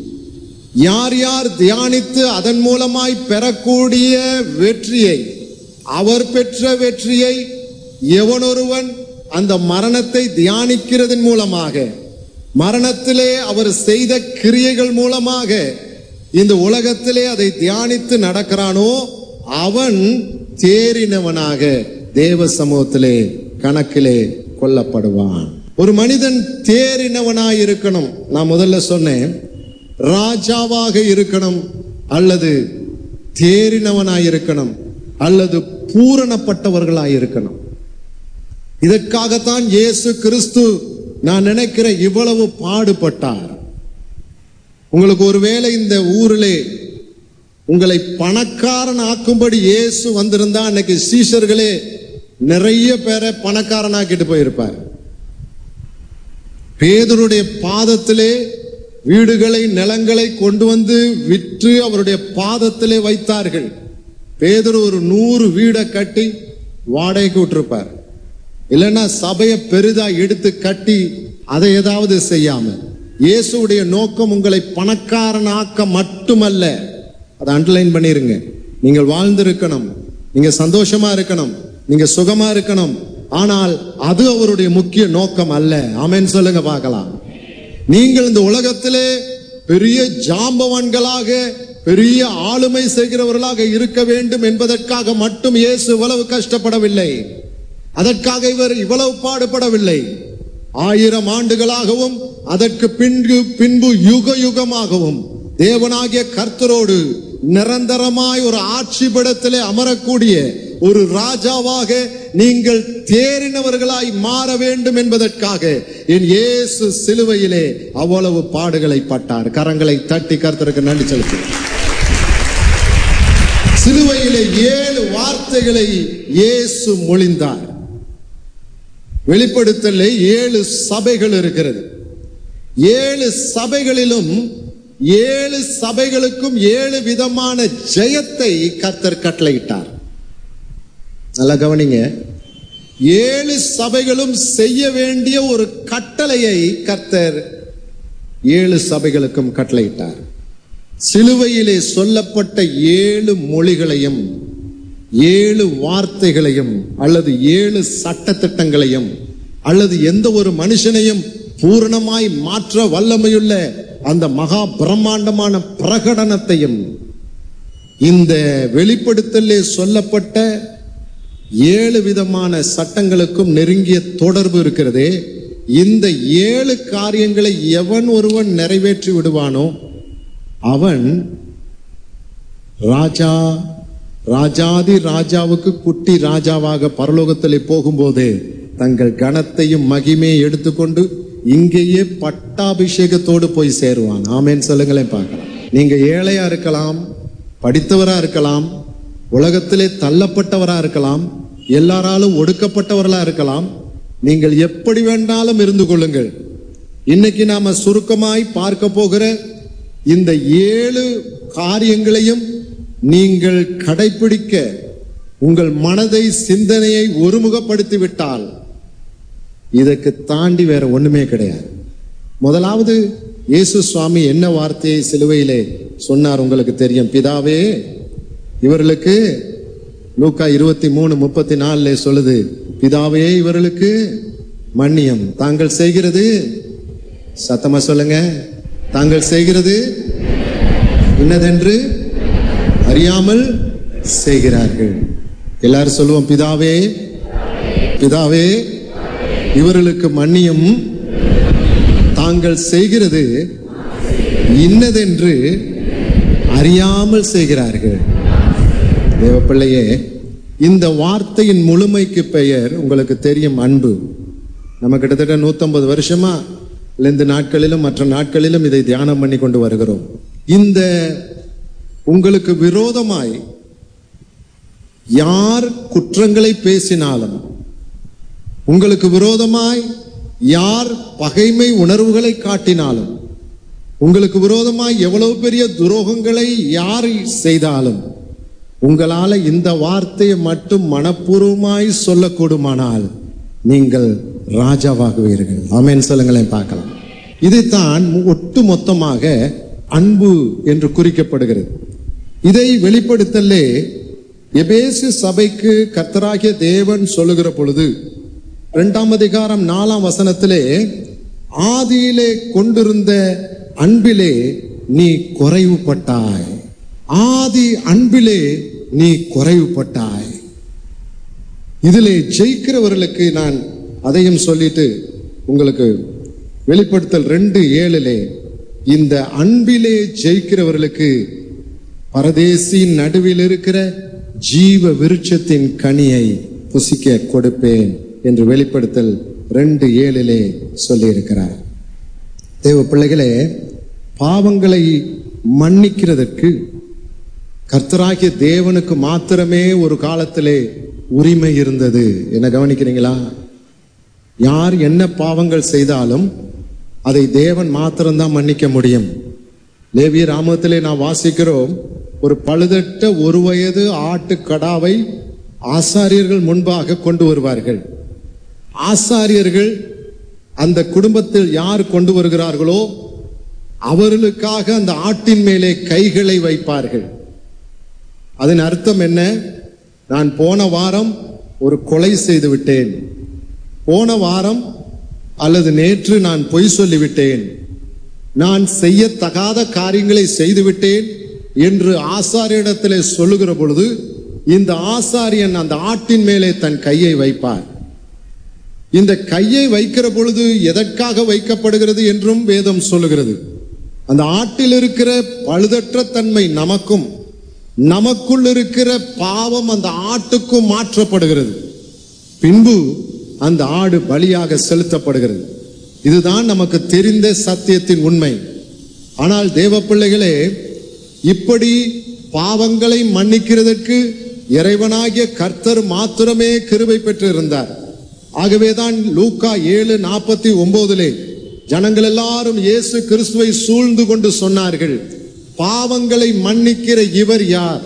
Speaker 1: யார் யார் தியானித்து அதன் மூலமாய் பெறக்கூடிய வெற்றியை அவர் பெற்ற வெற்றியை எவனொருவன் அந்த மரணத்தை தியானிக்கிறதன் மூலமாக மரணத்திலே அவர் செய்த கிரியைகள் மூலமாக இந்த உலகத்திலே அதை தியானித்து நடக்கிறானோ அவன் தேறினவனாக தேவ சமூகத்திலே கணக்கிலே கொல்லப்படுவான் ஒரு மனிதன் தேறினவனாய் இருக்கணும் நான் முதல்ல சொன்னேன் ராஜாவாக இருக்கணும் அல்லது தேறினவனாய் இருக்கணும் அல்லது பூரணப்பட்டவர்களாய் இருக்கணும் இதற்காகத்தான் இயேசு கிறிஸ்து நான் நினைக்கிற இவ்வளவு பாடுபட்டார் உங்களுக்கு ஒருவேளை இந்த ஊரிலே உங்களை பணக்காரன் ஆக்கும்படி இயேசு வந்திருந்தா அன்னைக்கு சீஷர்களே நிறைய பேரை பணக்காரனாக்கிட்டு போயிருப்பார் பேதருடைய பாதத்திலே வீடுகளை நிலங்களை கொண்டு வந்து விற்று அவருடைய பாதத்திலே வைத்தார்கள் பேதர் ஒரு நூறு வீடை கட்டி வாடகைக்கு விட்டிருப்பார் இல்லைன்னா சபையை பெரிதா எடுத்து கட்டி அதை ஏதாவது செய்யாம இயேசுடைய நோக்கம் உங்களை பணக்காரனாக்க மட்டுமல்ல அதை அண்டர்லைன் பண்ணிருங்க நீங்கள் வாழ்ந்திருக்கணும் நீங்க சந்தோஷமா இருக்கணும் நீங்க சுகமா இருக்கணும் ஆனால் அது அவருடைய முக்கிய நோக்கம் அல்ல ஆமென் சொல்லுங்க பார்க்கலாம் நீங்கள் இந்த உலகத்திலே பெரிய ஜாம்பவான்களாக பெரிய ஆளுமை செய்கிறவர்களாக இருக்க வேண்டும் என்பதற்காக மட்டும் இயேசு இவ்வளவு கஷ்டப்படவில்லை அதற்காக இவர் இவ்வளவு பாடுபடவில்லை ஆயிரம் ஆண்டுகளாகவும் அதற்கு பின்பு பின்பு யுக யுகமாகவும் தேவனாகிய கர்த்தரோடு நிரந்தரமாய் ஒரு ஆட்சி படத்திலே அமரக்கூடிய ஒரு ராஜாவாக நீங்கள் தேறினவர்களாய் மாற வேண்டும் என்பதற்காக என் இயேசு சிலுவையிலே அவ்வளவு பாடுகளை பட்டார் கரங்களை தட்டி கர்த்தருக்கு நன்றி செலுத்துகிறேன் சிலுவையிலே ஏழு வார்த்தைகளை இயேசு மொழிந்தார் வெளிப்படுத்தல ஏழு சபைகள் இருக்கிறது ஏழு சபைகளிலும் ஏழு சபைகளுக்கும் ஏழு விதமான ஜெயத்தை கர்த்தர் கட்டளையிட்டார் நல்லா கவனிங்க ஏழு சபைகளும் செய்ய வேண்டிய ஒரு கட்டளையை கர்த்தர் ஏழு சபைகளுக்கும் கட்டளையிட்டார் சிலுவையிலே சொல்லப்பட்ட ஏழு மொழிகளையும் ஏழு வார்த்தைகளையும் அல்லது ஏழு சட்டத்திட்டங்களையும் அல்லது எந்த ஒரு மனுஷனையும் பூரணமாய் மாற்ற வல்லமையுள்ள அந்த மகா பிரம்மாண்டமான பிரகடனத்தையும் இந்த வெளிப்படுத்தலே சொல்லப்பட்ட ஏழு விதமான சட்டங்களுக்கும் நெருங்கிய தொடர்பு இருக்கிறதே இந்த ஏழு காரியங்களை எவன் ஒருவன் நிறைவேற்றி விடுவானோ அவன் ராஜா ராஜாதி ராஜாவுக்கு குட்டி ராஜாவாக பரலோகத்திலே போகும்போது தங்கள் கனத்தையும் மகிமையை எடுத்துக்கொண்டு இங்கேயே பட்டாபிஷேகத்தோடு போய் சேருவான் ஆமேன்னு சொல்லுங்களேன் பார்க்கலாம் நீங்க ஏழையா இருக்கலாம் படித்தவரா இருக்கலாம் உலகத்திலே தள்ளப்பட்டவரா இருக்கலாம் எல்லாராலும் ஒடுக்கப்பட்டவர்களா இருக்கலாம் நீங்கள் எப்படி வேண்டாலும் இருந்து கொள்ளுங்கள் இன்னைக்கு நாம சுருக்கமாய் பார்க்க போகிற இந்த ஏழு காரியங்களையும் நீங்கள் கடைபிடிக்க உங்கள் மனதை சிந்தனையை ஒருமுகப்படுத்தி விட்டால் இதற்கு தாண்டி வேற ஒண்ணுமே கிடையாது முதலாவது இயேசு சுவாமி என்ன வார்த்தையை சிலுவையிலே சொன்னார் உங்களுக்கு தெரியும் பிதாவே இவர்களுக்கு லூக்கா இருபத்தி மூணு முப்பத்தி நாலுல சொல்லுது பிதாவே இவர்களுக்கு மன்னியம் தாங்கள் செய்கிறது சத்தமா சொல்லுங்க தாங்கள் செய்கிறது இன்னதென்று அறியாமல் செய்கிறார்கள் எல்லாரும் சொல்லுவோம் பிதாவே பிதாவே இவர்களுக்கு மன்னியும் தாங்கள் செய்கிறது இன்னதென்று அறியாமல் செய்கிறார்கள் தேவப்பிள்ளையே இந்த வார்த்தையின் முழுமைக்கு பெயர் உங்களுக்கு தெரியும் அன்பு நம்ம கிட்டத்தட்ட நூத்தம்பது வருஷமா இந்த நாட்களிலும் மற்ற நாட்களிலும் இதை தியானம் பண்ணி கொண்டு வருகிறோம் இந்த உங்களுக்கு விரோதமாய் யார் குற்றங்களை பேசினாலும் உங்களுக்கு விரோதமாய் யார் பகைமை உணர்வுகளை காட்டினாலும் உங்களுக்கு விரோதமாய் எவ்வளவு பெரிய துரோகங்களை யார் செய்தாலும் உங்களால இந்த வார்த்தையை மட்டும் மனப்பூர்வமாய் சொல்லக்கூடுமானால் நீங்கள் ராஜாவாகுவீர்கள் ஆமென் சொல்லுங்களேன் பார்க்கலாம் இதைத்தான் ஒட்டு மொத்தமாக அன்பு என்று குறிக்கப்படுகிறது இதை வெளிப்படுத்தலே எபேசு சபைக்கு கர்த்தராகிய தேவன் சொல்லுகிற பொழுது இரண்டாம் அதிகாரம் நாலாம் வசனத்திலே ஆதியிலே கொண்டிருந்த அன்பிலே நீ குறைவுபட்டாய் ஆதி அன்பிலே நீ குறைவுபட்டாய் இதிலே ஜெயிக்கிறவர்களுக்கு நான் அதையும் சொல்லிட்டு உங்களுக்கு வெளிப்படுத்தல் ரெண்டு ஏழிலே இந்த அன்பிலே ஜெயிக்கிறவர்களுக்கு பரதேசியின் நடுவில் இருக்கிற ஜீவ விருட்சத்தின் கனியை புசிக்க கொடுப்பேன் என்று வெளிப்படுத்தல் ரெண்டு ஏழிலே சொல்லியிருக்கிறார் தேவ பிள்ளைகளே பாவங்களை மன்னிக்கிறதற்கு கர்த்தராகிய தேவனுக்கு மாத்திரமே ஒரு காலத்திலே உரிமை இருந்தது என்ன கவனிக்கிறீங்களா யார் என்ன பாவங்கள் செய்தாலும் அதை தேவன் மாத்திரம்தான் மன்னிக்க முடியும் லேவிய ராமத்திலே நான் வாசிக்கிறோம் ஒரு பழுதட்ட ஒரு வயது ஆட்டுக்கடாவை ஆசாரியர்கள் முன்பாக கொண்டு வருவார்கள் ஆசாரியர்கள் அந்த குடும்பத்தில் யார் கொண்டு வருகிறார்களோ அவர்களுக்காக அந்த ஆட்டின் மேலே கைகளை வைப்பார்கள் அதன் அர்த்தம் என்ன நான் போன வாரம் ஒரு கொலை செய்து விட்டேன் போன வாரம் அல்லது நேற்று நான் பொய் சொல்லிவிட்டேன் நான் செய்யத்தகாத காரியங்களை செய்துவிட்டேன் என்று ஆசாரியரிடத்திலே சொல்லுகிற பொழுது இந்த ஆசாரியன் அந்த ஆட்டின் மேலே தன் கையை வைப்பார் இந்த கையை வைக்கிற பொழுது எதற்காக வைக்கப்படுகிறது என்றும் வேதம் சொல்லுகிறது அந்த ஆட்டில் இருக்கிற பழுதற்ற தன்மை நமக்கும் நமக்குள் இருக்கிற பாவம் அந்த ஆட்டுக்கும் மாற்றப்படுகிறது பின்பு அந்த ஆடு பலியாக செலுத்தப்படுகிறது இதுதான் நமக்கு தெரிந்த சத்தியத்தின் உண்மை ஆனால் தேவ பிள்ளைகளே இப்படி பாவங்களை மன்னிக்கிறதற்கு இறைவனாகிய கர்த்தர் மாத்திரமே கிருபை பெற்று இருந்தார் ஆகவேதான் லூக்கா ஏழு நாற்பத்தி ஒன்பதிலே ஜனங்கள் எல்லாரும் இயேசு கிறிஸ்துவை சூழ்ந்து கொண்டு சொன்னார்கள் பாவங்களை மன்னிக்கிற இவர் யார்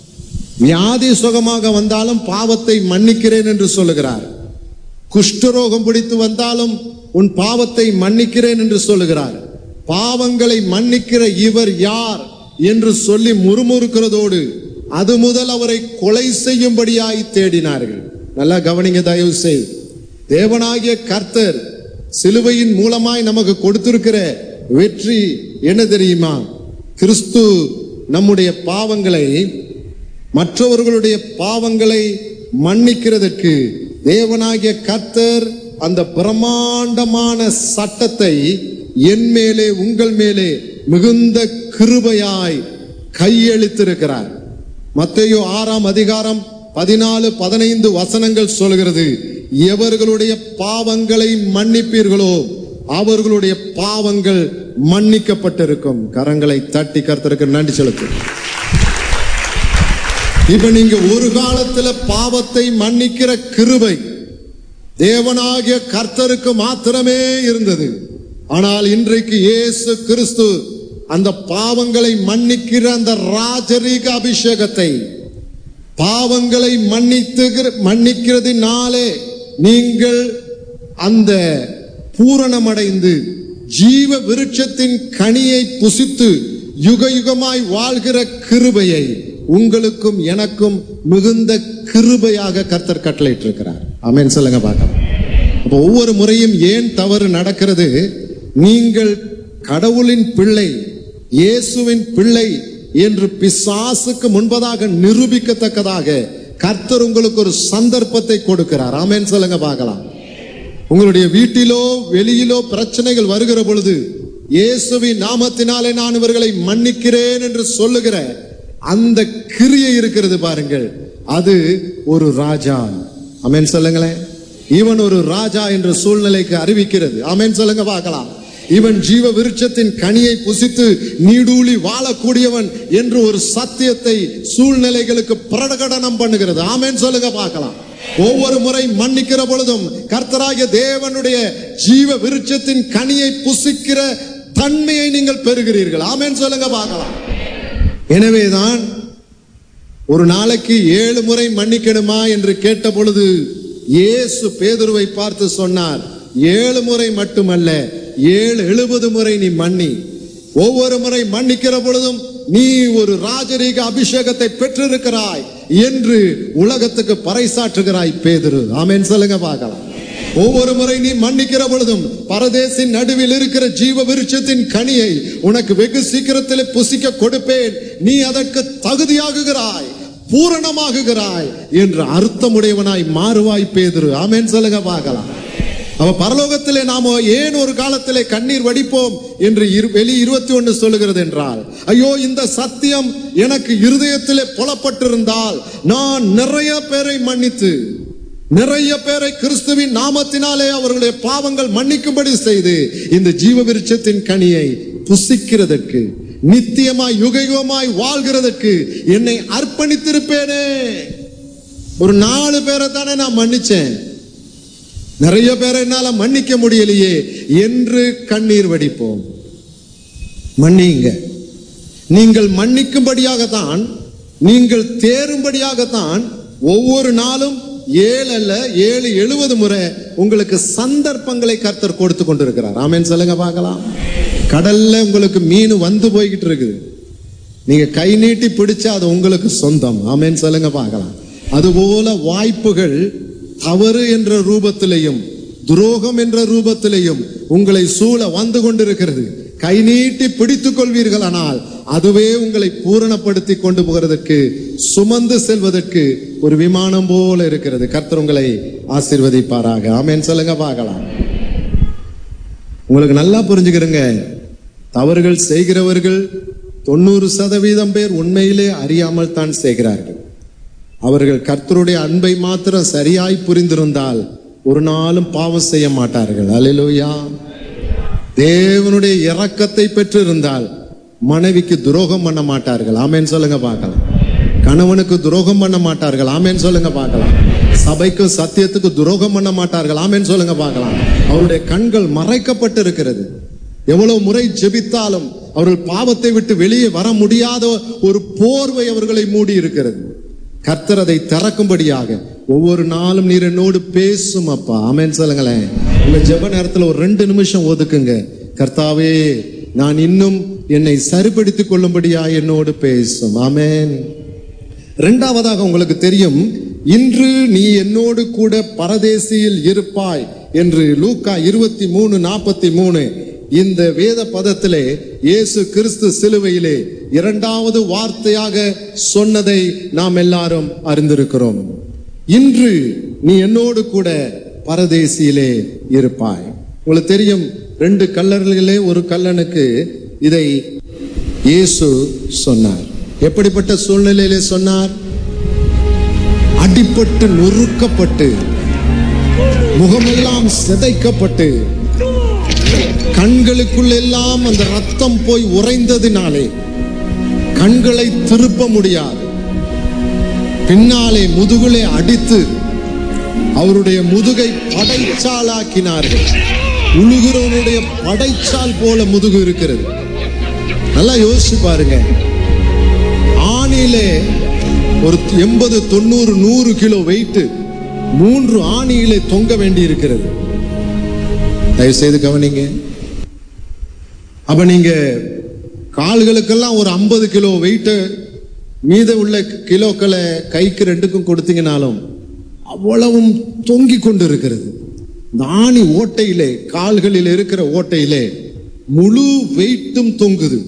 Speaker 1: வியாதி சுகமாக வந்தாலும் பாவத்தை மன்னிக்கிறேன் என்று சொல்லுகிறார் குஷ்டரோகம் பிடித்து வந்தாலும் உன் பாவத்தை மன்னிக்கிறேன் என்று சொல்லுகிறார் பாவங்களை மன்னிக்கிற இவர் யார் என்று சொல்லி முறுமுறுக்கிறதோடு அது முதல் அவரை கொலை செய்யும்படியாய் தேடினார்கள் நல்லா கவனிங்க தயவு செய் தேவனாகிய கர்த்தர் சிலுவையின் மூலமாய் நமக்கு கொடுத்திருக்கிற வெற்றி என்ன தெரியுமா கிறிஸ்து நம்முடைய பாவங்களை மற்றவர்களுடைய பாவங்களை மன்னிக்கிறதற்கு தேவனாகிய கர்த்தர் அந்த பிரம்மாண்டமான சட்டத்தை என் மேலே உங்கள் மேலே மிகுந்த கிருபையாய் கையெழுத்திருக்கிறார் மத்தேயு ஆறாம் அதிகாரம் பதினாலு பதினைந்து வசனங்கள் சொல்கிறது எவர்களுடைய பாவங்களை மன்னிப்பீர்களோ அவர்களுடைய பாவங்கள் மன்னிக்கப்பட்டிருக்கும் கரங்களை தட்டி கர்த்தருக்கு நன்றி செலுத்து இப்ப நீங்க ஒரு காலத்துல பாவத்தை மன்னிக்கிற கிருபை தேவனாகிய கர்த்தருக்கு மாத்திரமே இருந்தது ஆனால் இன்றைக்கு இயேசு கிறிஸ்து அந்த பாவங்களை மன்னிக்கிற அந்த ராஜரீக அபிஷேகத்தை பாவங்களை மன்னித்து மன்னிக்கிறதுனாலே நீங்கள் அந்த பூரணமடைந்து ஜீவ விருட்சத்தின் கனியை புசித்து யுக யுகமாய் வாழ்கிற கிருபையை உங்களுக்கும் எனக்கும் மிகுந்த கிருபையாக கர்த்தர் கட்டளையிட்டிருக்கிறார் ஆமென் சொல்லுங்க பார்க்கலாம் அப்போ ஒவ்வொரு முறையும் ஏன் தவறு நடக்கிறது நீங்கள் கடவுளின் பிள்ளை இயேசுவின் பிள்ளை என்று பிசாசுக்கு முன்பதாக நிரூபிக்கத்தக்கதாக கர்த்தர் உங்களுக்கு ஒரு சந்தர்ப்பத்தை கொடுக்கிறார் ஆமென் சொல்லுங்க பார்க்கலாம் உங்களுடைய வீட்டிலோ வெளியிலோ பிரச்சனைகள் வருகிற பொழுது இயேசுவின் நாமத்தினாலே நான் இவர்களை மன்னிக்கிறேன் என்று சொல்லுகிற அந்த கிரியை இருக்கிறது பாருங்கள் அது ஒரு ராஜா அமேன் சொல்லுங்களேன் இவன் ஒரு ராஜா என்ற சூழ்நிலைக்கு அறிவிக்கிறது அமேன் சொல்லுங்க பார்க்கலாம் இவன் ஜீவ விருட்சத்தின் கனியை புசித்து நீடூழி வாழக்கூடியவன் என்று ஒரு சத்தியத்தை சூழ்நிலைகளுக்கு பிரகடனம் பண்ணுகிறது ஆமென் சொல்லுங்க பார்க்கலாம் ஒவ்வொரு முறை மன்னிக்கிற பொழுதும் கர்த்தராகிய தேவனுடைய ஜீவ விருட்சத்தின் கனியை புசிக்கிற தன்மையை நீங்கள் பெறுகிறீர்கள் ஆமென் சொல்லுங்க பார்க்கலாம் எனவேதான் ஒரு நாளைக்கு ஏழு முறை மன்னிக்கணுமா என்று கேட்ட பொழுது இயேசு பேதுருவை பார்த்து சொன்னார் ஏழு முறை மட்டுமல்ல ஏழு எழுபது முறை நீ மன்னி ஒவ்வொரு முறை மன்னிக்கிற பொழுதும் நீ ஒரு ராஜரீக அபிஷேகத்தை பெற்றிருக்கிறாய் என்று உலகத்துக்கு பறைசாற்றுகிறாய் பேதுரு ஆமென் சொல்லுங்க பார்க்கலாம் ஒவ்வொரு முறை நீ மன்னிக்கிற பொழுதும் பரதேசின் நடுவில் இருக்கிற ஜீவ விருட்சத்தின் கனியை உனக்கு வெகு சீக்கிரத்தில் புசிக்க கொடுப்பேன் நீ அதற்கு தகுதியாகுகிறாய் பூரணமாகுகிறாய் என்று அர்த்தமுடையவனாய் மாறுவாய் பேதுரு ஆமென் சொல்லுங்க பார்க்கலாம் அவ பரலோகத்திலே நாம ஏன் ஒரு காலத்திலே கண்ணீர் வடிப்போம் என்று இரு- வெளி இருபத்தி ஒன்று சொல்லுகிறது என்றால் ஐயோ இந்த சத்தியம் எனக்கு இருதயத்திலே புலப்பட்டிருந்தால் நான் நிறைய பேரை மன்னித்து நிறைய பேரை கிறிஸ்துவின் நாமத்தினாலே அவர்களுடைய பாவங்கள் மன்னிக்கும்படி செய்து இந்த ஜீவ விருட்சத்தின் கனியை புசிக்கிறதற்கு நித்தியமாய் யுகயுகமாய் வாழ்கிறதற்கு என்னை அர்ப்பணித்திருப்பேனே ஒரு நாலு பேரை தானே நான் மன்னிச்சேன் நிறைய பேரை என்னால மன்னிக்க முடியலையே என்று கண்ணீர் வடிப்போம் மன்னிங்க நீங்கள் மன்னிக்கும்படியாகத்தான் நீங்கள் தேரும்படியாகத்தான் ஒவ்வொரு நாளும் ஏழு அல்ல ஏழு எழுபது முறை உங்களுக்கு சந்தர்ப்பங்களை கர்த்தர் கொடுத்து கொண்டிருக்கிறார் ஆமென் சொல்லுங்க பார்க்கலாம் கடல்ல உங்களுக்கு மீன் வந்து போய்கிட்டு இருக்குது நீங்க கை நீட்டி பிடிச்சா அது உங்களுக்கு சொந்தம் ஆமென் சொல்லுங்க பார்க்கலாம் அதுபோல வாய்ப்புகள் தவறு என்ற ரூபத்திலேயும் துரோகம் என்ற ரூபத்திலேயும் உங்களை சூழ வந்து கொண்டிருக்கிறது கை நீட்டி பிடித்துக் கொள்வீர்களானால் அதுவே உங்களை பூரணப்படுத்தி கொண்டு போகிறதற்கு சுமந்து செல்வதற்கு ஒரு விமானம் போல இருக்கிறது கர்த்தர் உங்களை ஆசீர்வதிப்பாராக ஆமென் சொல்லுங்க பார்க்கலாம் உங்களுக்கு நல்லா புரிஞ்சுக்கிறங்க தவறுகள் செய்கிறவர்கள் தொண்ணூறு சதவீதம் பேர் உண்மையிலே அறியாமல் தான் செய்கிறார்கள் அவர்கள் கர்த்தருடைய அன்பை மாத்திரம் சரியாய் புரிந்திருந்தால் ஒரு நாளும் பாவம் செய்ய மாட்டார்கள் அல்லேலூயா தேவனுடைய இரக்கத்தை பெற்றிருந்தால் மனைவிக்கு துரோகம் பண்ண மாட்டார்கள் ஆமென் சொல்லுங்க பார்க்கலாம் கணவனுக்கு துரோகம் பண்ண மாட்டார்கள் ஆமென் சொல்லுங்க பார்க்கலாம் சபைக்கும் சத்தியத்துக்கு துரோகம் பண்ண மாட்டார்கள் ஆமென் சொல்லுங்க பார்க்கலாம் அவருடைய கண்கள் மறைக்கப்பட்டு இருக்கிறது எவ்வளவு முறை ஜெபித்தாலும் அவர்கள் பாவத்தை விட்டு வெளியே வர முடியாத ஒரு போர்வை அவர்களை மூடி இருக்கிறது கர்த்தர் அதை திறக்கும்படியாக ஒவ்வொரு நாளும் நீர் என்னோடு பேசும் அப்பா ஆமென் சொல்லுங்களேன் உங்க ஜெப நேரத்துல ஒரு ரெண்டு நிமிஷம் ஒதுக்குங்க கர்த்தாவே நான் இன்னும் என்னை சரிப்படுத்திக் கொள்ளும்படியா என்னோடு பேசும் ஆமென் இரண்டாவதாக உங்களுக்கு தெரியும் இன்று நீ என்னோடு கூட பரதேசியில் இருப்பாய் என்று லூக்கா இருபத்தி மூணு நாற்பத்தி மூணு இந்த வேத பதத்திலே இயேசு கிறிஸ்து சிலுவையிலே இரண்டாவது வார்த்தையாக சொன்னதை நாம் எல்லாரும் அறிந்திருக்கிறோம் இன்று நீ என்னோடு கூட பரதேசியிலே இருப்பாய் உங்களுக்கு தெரியும் ரெண்டு கல்லர்களிலே ஒரு கல்லனுக்கு இதை இயேசு சொன்னார் எப்படிப்பட்ட சூழ்நிலையிலே சொன்னார் அடிபட்டு நொறுக்கப்பட்டு முகமெல்லாம் சிதைக்கப்பட்டு கண்களுக்குள்ளெல்லாம் அந்த ரத்தம் போய் உறைந்ததினாலே கண்களை திருப்ப முடியாது பின்னாலே முதுகுலே அடித்து அவருடைய முதுகை படைச்சாலாக்கினார்கள் உழுகிறவனுடைய படைச்சால் போல முதுகு இருக்கிறது நல்லா யோசிச்சு பாருங்க ஆணியிலே ஒரு எண்பது தொண்ணூறு நூறு கிலோ வெயிட் மூன்று ஆணியிலே தொங்க வேண்டி இருக்கிறது தயவு செய்து கவனிங்க அப்ப நீங்க கால்களுக்கெல்லாம் ஒரு ஐம்பது கிலோ வெயிட் மீத உள்ள கிலோக்களை கைக்கு ரெண்டுக்கும் கொடுத்தீங்கனாலும் அவ்வளவும் தொங்கிக் கொண்டு இருக்கிறது இந்த ஆணி ஓட்டையிலே கால்களில் இருக்கிற ஓட்டையிலே முழு வெயிட்டும் தொங்குது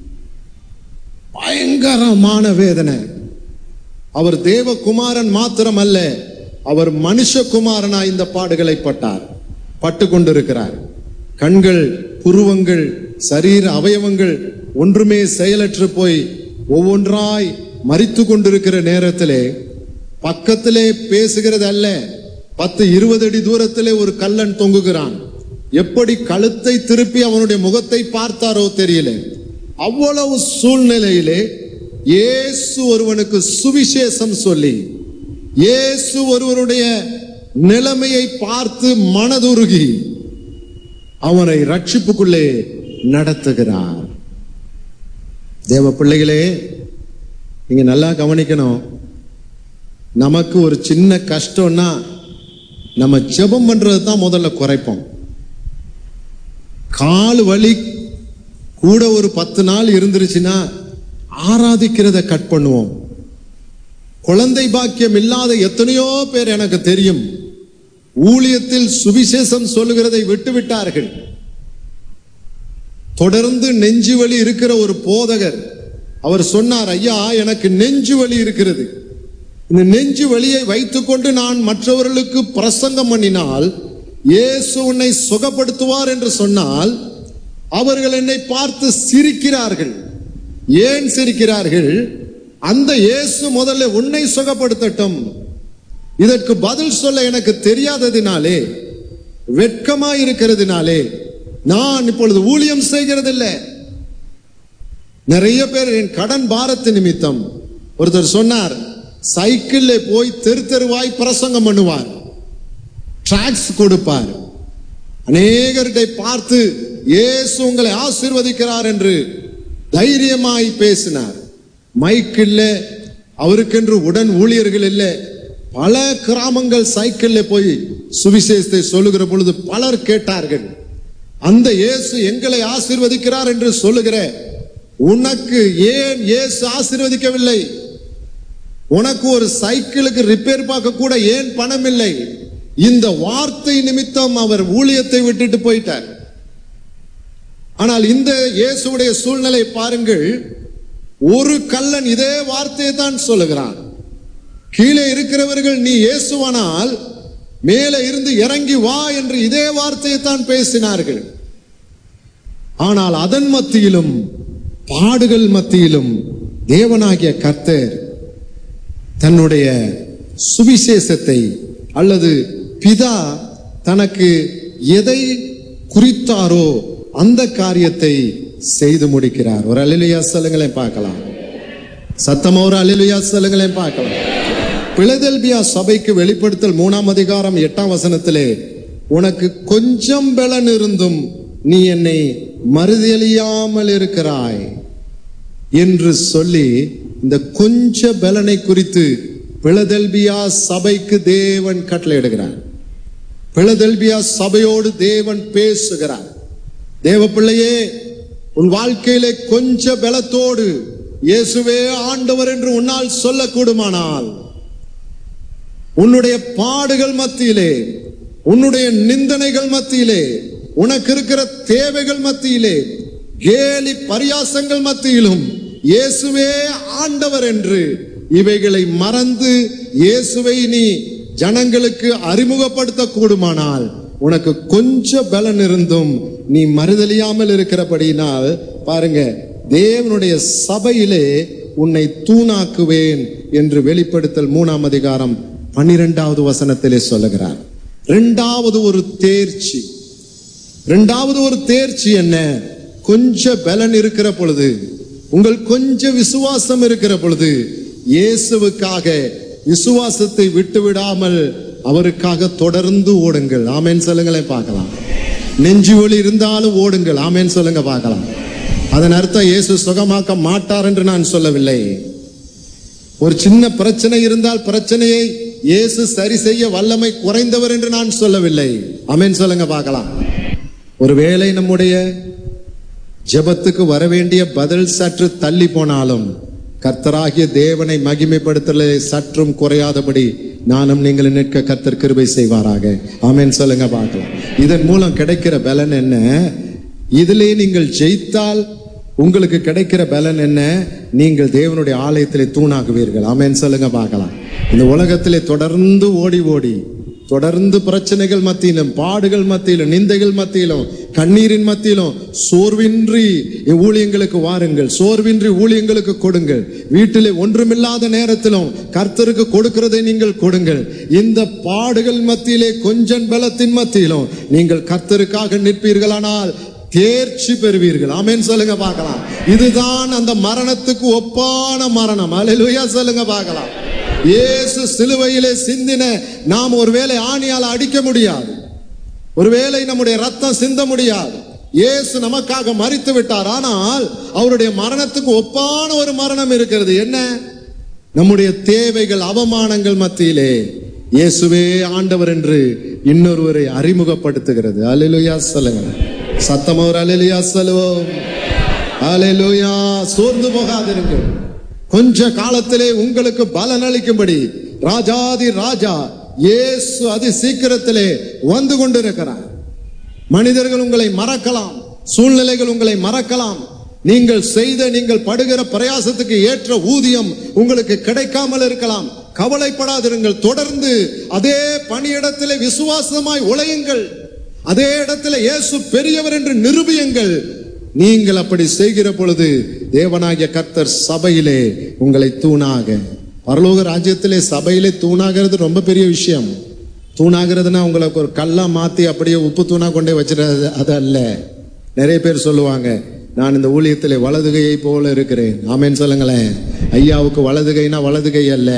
Speaker 1: பயங்கரமான வேதனை அவர் தேவகுமாரன் மாத்திரம் அல்ல அவர் மனுஷகுமாரனா இந்த பாடுகளை பட்டார் பட்டு கொண்டிருக்கிறார் கண்கள் புருவங்கள் சரீர அவயவங்கள் ஒன்றுமே செயலற்று போய் ஒவ்வொன்றாய் மறித்து கொண்டிருக்கிற நேரத்திலே பக்கத்திலே பேசுகிறது அல்ல பத்து இருபது அடி தூரத்திலே ஒரு கல்லன் தொங்குகிறான் எப்படி கழுத்தை திருப்பி அவனுடைய முகத்தை பார்த்தாரோ தெரியல அவ்வளவு சூழ்நிலையிலே இயேசு ஒருவனுக்கு சுவிசேஷம் சொல்லி இயேசு ஒருவருடைய நிலைமையை பார்த்து மனதுருகி அவனை ரட்சிப்புக்குள்ளே நடத்துகிறார் தேவ பிள்ளைகளே நீங்க நல்லா கவனிக்கணும் நமக்கு ஒரு சின்ன கஷ்டம்னா நம்ம ஜெபம் பண்றது தான் முதல்ல குறைப்போம் கால் வலி கூட ஒரு பத்து நாள் இருந்துருச்சுன்னா ஆராதிக்கிறத கட் பண்ணுவோம் குழந்தை பாக்கியம் இல்லாத எத்தனையோ பேர் எனக்கு தெரியும் ஊழியத்தில் சுவிசேஷம் சொல்லுகிறதை விட்டு விட்டார்கள் தொடர்ந்து நெஞ்சு வலி இருக்கிற ஒரு போதகர் அவர் சொன்னார் ஐயா எனக்கு நெஞ்சு வலி இருக்கிறது இந்த நெஞ்சு வலியை வைத்துக்கொண்டு நான் மற்றவர்களுக்கு பிரசங்கம் பண்ணினால் இயேசு உன்னை சுகப்படுத்துவார் என்று சொன்னால் அவர்கள் என்னை பார்த்து சிரிக்கிறார்கள் ஏன் சிரிக்கிறார்கள் அந்த இயேசு முதல்ல உன்னை சுகப்படுத்தட்டும் இதற்கு பதில் சொல்ல எனக்கு தெரியாததினாலே வெட்கமா இருக்கிறதுனாலே நான் இப்பொழுது ஊழியம் செய்கிறதில்லை நிறைய பேர் என் கடன் பாரத்து நிமித்தம் ஒருத்தர் சொன்னார் சைக்கிள்ல போய் தெரு தெருவாய் பிரசங்கம் பண்ணுவார் டிராக்ஸ் கொடுப்பார் அநேகர்களை பார்த்து இயேசு உங்களை ஆசீர்வதிக்கிறார் என்று தைரியமாய் பேசினார் மைக் இல்ல அவருக்கென்று உடன் ஊழியர்கள் இல்லை பல கிராமங்கள் சைக்கிள்ல போய் சுவிசேஷத்தை சொல்லுகிற பொழுது பலர் கேட்டார்கள் அந்த இயேசு எங்களை ஆசீர்வதிக்கிறார் என்று சொல்லுகிற உனக்கு ஏன் இயேசு ஆசீர்வதிக்கவில்லை உனக்கு ஒரு சைக்கிளுக்கு ரிப்பேர் பார்க்க கூட ஏன் பணம் இல்லை இந்த வார்த்தை நிமித்தம் அவர் ஊழியத்தை விட்டுட்டு போயிட்டார் ஆனால் இந்த இயேசுவுடைய சூழ்நிலை பாருங்கள் ஒரு கல்லன் இதே வார்த்தையை தான் சொல்லுகிறான் கீழே இருக்கிறவர்கள் நீ இயேசுவானால் மேலே இருந்து இறங்கி வா என்று இதே வார்த்தையை தான் பேசினார்கள் ஆனால் அதன் மத்தியிலும் பாடுகள் மத்தியிலும் தேவனாகிய கர்த்தர் தன்னுடைய சுவிசேஷத்தை அல்லது பிதா தனக்கு எதை குறித்தாரோ அந்த காரியத்தை செய்து முடிக்கிறார் ஒரு அலிலுயா சொல்லுங்களேன் பார்க்கலாம் சத்தமா ஒரு அலிலுயா சொல்லுங்களேன் பார்க்கலாம் பிளதெல்பியா சபைக்கு வெளிப்படுத்தல் மூணாம் அதிகாரம் எட்டாம் வசனத்திலே உனக்கு கொஞ்சம் பலன் இருந்தும் நீ என்னை மறுதலியாமல் இருக்கிறாய் என்று சொல்லி இந்த கொஞ்ச பலனை குறித்து பிளதெல்பியா சபைக்கு தேவன் கட்டளையிடுகிறார் பிளதெல்பியா சபையோடு தேவன் பேசுகிறார் தேவ பிள்ளையே உன் வாழ்க்கையிலே கொஞ்ச பலத்தோடு இயேசுவே ஆண்டவர் என்று உன்னால் சொல்லக்கூடுமானால் உன்னுடைய பாடுகள் மத்தியிலே உன்னுடைய நிந்தனைகள் மத்தியிலே உனக்கு இருக்கிற தேவைகள் மத்தியிலே கேலி பரியாசங்கள் மத்தியிலும் இயேசுவே ஆண்டவர் என்று இவைகளை மறந்து இயேசுவை நீ ஜனங்களுக்கு அறிமுகப்படுத்த கூடுமானால் உனக்கு கொஞ்ச பலன் இருந்தும் நீ மறுதலியாமல் இருக்கிறபடியினால் பாருங்க தேவனுடைய சபையிலே உன்னை தூணாக்குவேன் என்று வெளிப்படுத்தல் மூணாம் அதிகாரம் பன்னிரெண்டாவது வசனத்திலே சொல்லுகிறார் இரண்டாவது ஒரு தேர்ச்சி இரண்டாவது ஒரு தேர்ச்சி என்ன கொஞ்ச பலன் இருக்கிற பொழுது உங்கள் கொஞ்ச விசுவாசம் இருக்கிற பொழுது இயேசுவுக்காக விசுவாசத்தை விட்டு விடாமல் அவருக்காக தொடர்ந்து ஓடுங்கள் ஆமேன் சொல்லுங்களேன் பார்க்கலாம் நெஞ்சு வலி இருந்தாலும் ஓடுங்கள் ஆமேன் சொல்லுங்க பார்க்கலாம் அதன் அர்த்தம் இயேசு சுகமாக்க மாட்டார் என்று நான் சொல்லவில்லை ஒரு சின்ன பிரச்சனை இருந்தால் பிரச்சனையை இயேசு சரி செய்ய வல்லமை குறைந்தவர் என்று நான் சொல்லவில்லை ஆமென் சொல்லுங்க பார்க்கலாம் ஒருவேளை நம்முடைய ஜெபத்துக்கு வர வேண்டிய பதில் சற்று தள்ளி போனாலும் கர்த்தராகிய தேவனை மகிமைப்படுத்தலை சற்றும் குறையாதபடி நானும் நீங்கள் நிற்க கர்த்தர் கிருபை செய்வாராக ஆமென் சொல்லுங்க பார்க்கலாம் இதன் மூலம் கிடைக்கிற பலன் என்ன இதிலே நீங்கள் ஜெயித்தால் உங்களுக்கு கிடைக்கிற பலன் என்ன நீங்கள் தேவனுடைய ஆலயத்திலே தூணாகுவீர்கள் ஆமென் சொல்லுங்க பார்க்கலாம் இந்த உலகத்திலே தொடர்ந்து ஓடி ஓடி தொடர்ந்து பிரச்சனைகள் மத்தியிலும் பாடுகள் மத்தியிலும் நிந்தைகள் மத்தியிலும் கண்ணீரின் மத்தியிலும் சோர்வின்றி ஊழியங்களுக்கு வாருங்கள் சோர்வின்றி ஊழியங்களுக்கு கொடுங்கள் வீட்டிலே ஒன்றுமில்லாத நேரத்திலும் கர்த்தருக்கு கொடுக்கிறதை நீங்கள் கொடுங்கள் இந்த பாடுகள் மத்தியிலே கொஞ்சம் பலத்தின் மத்தியிலும் நீங்கள் கர்த்தருக்காக நிற்பீர்களானால் தேர்ச்சி பெறுவீர்கள் ஆமென் சொல்லுங்க பார்க்கலாம் இதுதான் அந்த மரணத்துக்கு ஒப்பான மரணம் அல்லேலூயா சொல்லுங்க பார்க்கலாம் இயேசு சிலுவையிலே சிந்தின நாம் ஒருவேளை ஆணியால் அடிக்க முடியாது ஒருவேளை நம்முடைய ரத்தம் சிந்த முடியாது இயேசு நமக்காக மறித்து விட்டார் ஆனால் அவருடைய மரணத்துக்கு ஒப்பான ஒரு மரணம் இருக்கிறது என்ன நம்முடைய தேவைகள் அவமானங்கள் மத்தியிலே இயேசுவே ஆண்டவர் என்று இன்னொருவரை அறிமுகப்படுத்துகிறது அல்லேலூயா சொல்லுங்க சத்தம் ஒரு அல்லேலூயா சொல்லுவோம் அல்லேலூயா சோர்ந்து போகாதிருங்கள் கொஞ்ச காலத்திலே உங்களுக்கு பலன் அளிக்கும்படி ராஜாதி ராஜா இயேசு அதி சீக்கிரத்திலே வந்து கொண்டிருக்கிறார் மனிதர்கள் உங்களை மறக்கலாம் சூழ்நிலைகள் உங்களை மறக்கலாம் நீங்கள் செய்த நீங்கள் படுகிற பிரயாசத்துக்கு ஏற்ற ஊதியம் உங்களுக்கு கிடைக்காமல் இருக்கலாம் கவலைப்படாதிருங்கள் தொடர்ந்து அதே பணியிடத்திலே விசுவாசமாய் உழையுங்கள் அதே இடத்துல இயேசு பெரியவர் என்று நிரூபியுங்கள் நீங்கள் அப்படி செய்கிற பொழுது தேவனாகிய கர்த்தர் சபையிலே உங்களை தூணாக பரலோக ராஜ்யத்திலே சபையிலே தூணாகிறது ரொம்ப பெரிய விஷயம் தூணாகிறதுனா உங்களுக்கு ஒரு கல்லா மாத்தி அப்படியே உப்பு தூணா கொண்டே வச்சிருக்கிறது அது அல்ல நிறைய பேர் சொல்லுவாங்க நான் இந்த ஊழியத்திலே வலதுகையை போல இருக்கிறேன் ஆமேன்னு சொல்லுங்களேன் ஐயாவுக்கு வலதுகைனா வலதுகை அல்ல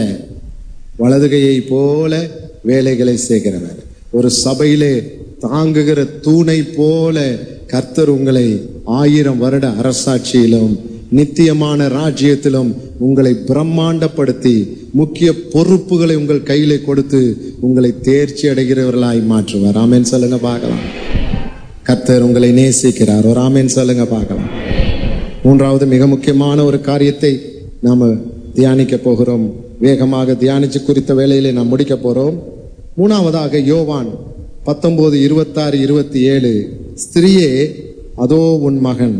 Speaker 1: வலதுகையை போல வேலைகளை செய்கிறவர் ஒரு சபையிலே தாங்குகிற தூணை போல கர்த்தர் உங்களை ஆயிரம் வருட அரசாட்சியிலும் நித்தியமான ராஜ்யத்திலும் உங்களை பிரம்மாண்டப்படுத்தி முக்கிய பொறுப்புகளை உங்கள் கையிலே கொடுத்து உங்களை தேர்ச்சி அடைகிறவர்களாய் மாற்றுவார் ஆமேன் சொல்லுங்க பார்க்கலாம் கர்த்தர் உங்களை நேசிக்கிறார் ஒரு ஆமேன் சொல்லுங்க பார்க்கலாம் மூன்றாவது மிக முக்கியமான ஒரு காரியத்தை நாம தியானிக்க போகிறோம் வேகமாக தியானிச்சு குறித்த வேலையிலே நாம் முடிக்க போறோம் மூணாவதாக யோவான் பத்தொன்பது இருபத்தாறு இருபத்தி ஏழு ஸ்திரியே அதோ உன் மகன்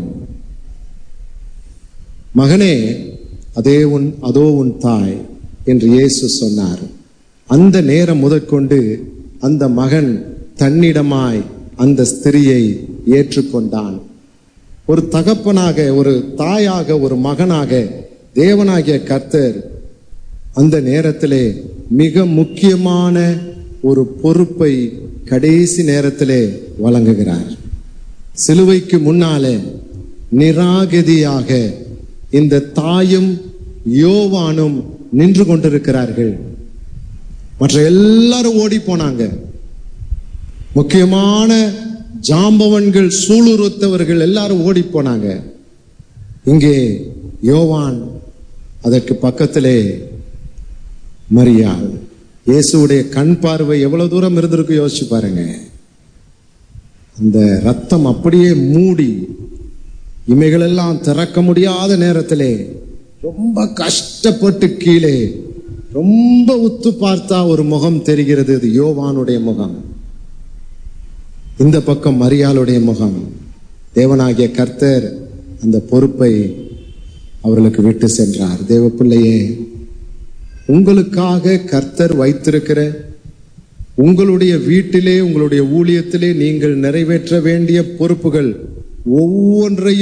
Speaker 1: மகனே அதே உன் அதோ உன் தாய் என்று இயேசு சொன்னார் அந்த நேரம் முதற்கொண்டு அந்த மகன் தன்னிடமாய் அந்த ஸ்திரியை ஏற்றுக்கொண்டான் ஒரு தகப்பனாக ஒரு தாயாக ஒரு மகனாக தேவனாகிய கர்த்தர் அந்த நேரத்திலே மிக முக்கியமான ஒரு பொறுப்பை கடைசி நேரத்திலே வழங்குகிறார் சிலுவைக்கு முன்னாலே நிராகதியாக இந்த தாயும் யோவானும் நின்று கொண்டிருக்கிறார்கள் மற்ற எல்லாரும் ஓடி போனாங்க முக்கியமான ஜாம்பவன்கள் சூளுருத்தவர்கள் எல்லாரும் ஓடி போனாங்க இங்கே யோவான் அதற்கு பக்கத்திலே மரியாள் இயேசுவுடைய கண் பார்வை எவ்வளவு தூரம் இருந்திருக்கு யோசிச்சு பாருங்க அந்த ரத்தம் அப்படியே மூடி இமைகளெல்லாம் திறக்க முடியாத நேரத்திலே ரொம்ப கஷ்டப்பட்டு கீழே ரொம்ப உத்து பார்த்தா ஒரு முகம் தெரிகிறது இது யோவானுடைய முகம் இந்த பக்கம் மரியாளுடைய முகம் தேவனாகிய கர்த்தர் அந்த பொறுப்பை அவர்களுக்கு விட்டு சென்றார் தேவ பிள்ளையே உங்களுக்காக கர்த்தர் வைத்திருக்கிற உங்களுடைய வீட்டிலே உங்களுடைய ஊழியத்திலே நீங்கள் நிறைவேற்ற வேண்டிய பொறுப்புகள் ஒவ்வொன்றையும்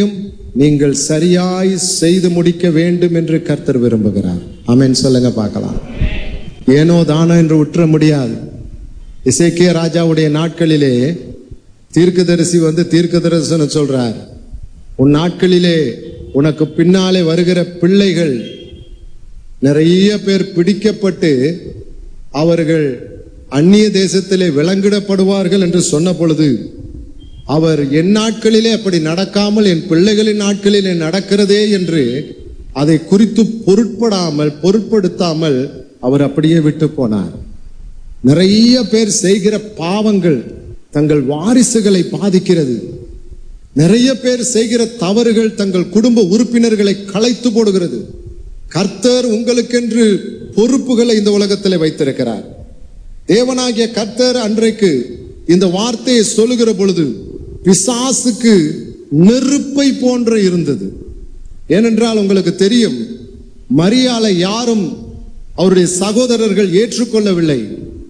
Speaker 1: நீங்கள் சரியாய் செய்து முடிக்க வேண்டும் என்று கர்த்தர் விரும்புகிறார் ஆமென் சொல்லுங்க பார்க்கலாம் ஏனோ தானோ என்று உற்ற முடியாது இசைக்கிய ராஜாவுடைய நாட்களிலே தீர்க்கதரிசி வந்து தீர்க்க தரிசனம் சொல்றார் உன் நாட்களிலே உனக்கு பின்னாலே வருகிற பிள்ளைகள் நிறைய பேர் பிடிக்கப்பட்டு அவர்கள் அந்நிய தேசத்திலே விலங்கிடப்படுவார்கள் என்று சொன்ன பொழுது அவர் என் நாட்களிலே அப்படி நடக்காமல் என் பிள்ளைகளின் நாட்களிலே நடக்கிறதே என்று அதை குறித்து பொருட்படாமல் பொருட்படுத்தாமல் அவர் அப்படியே விட்டு போனார் நிறைய பேர் செய்கிற பாவங்கள் தங்கள் வாரிசுகளை பாதிக்கிறது நிறைய பேர் செய்கிற தவறுகள் தங்கள் குடும்ப உறுப்பினர்களை களைத்து போடுகிறது கர்த்தர் உங்களுக்கென்று பொறுப்புகளை இந்த உலகத்தில் வைத்திருக்கிறார் தேவனாகிய கர்த்தர் அன்றைக்கு இந்த வார்த்தையை சொல்லுகிற பொழுது பிசாசுக்கு நெருப்பை போன்ற இருந்தது ஏனென்றால் உங்களுக்கு தெரியும் மரியாளை யாரும் அவருடைய சகோதரர்கள் ஏற்றுக்கொள்ளவில்லை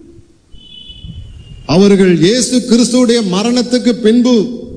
Speaker 1: அவர்கள் இயேசு கிறிஸ்துவுடைய மரணத்துக்கு பின்பு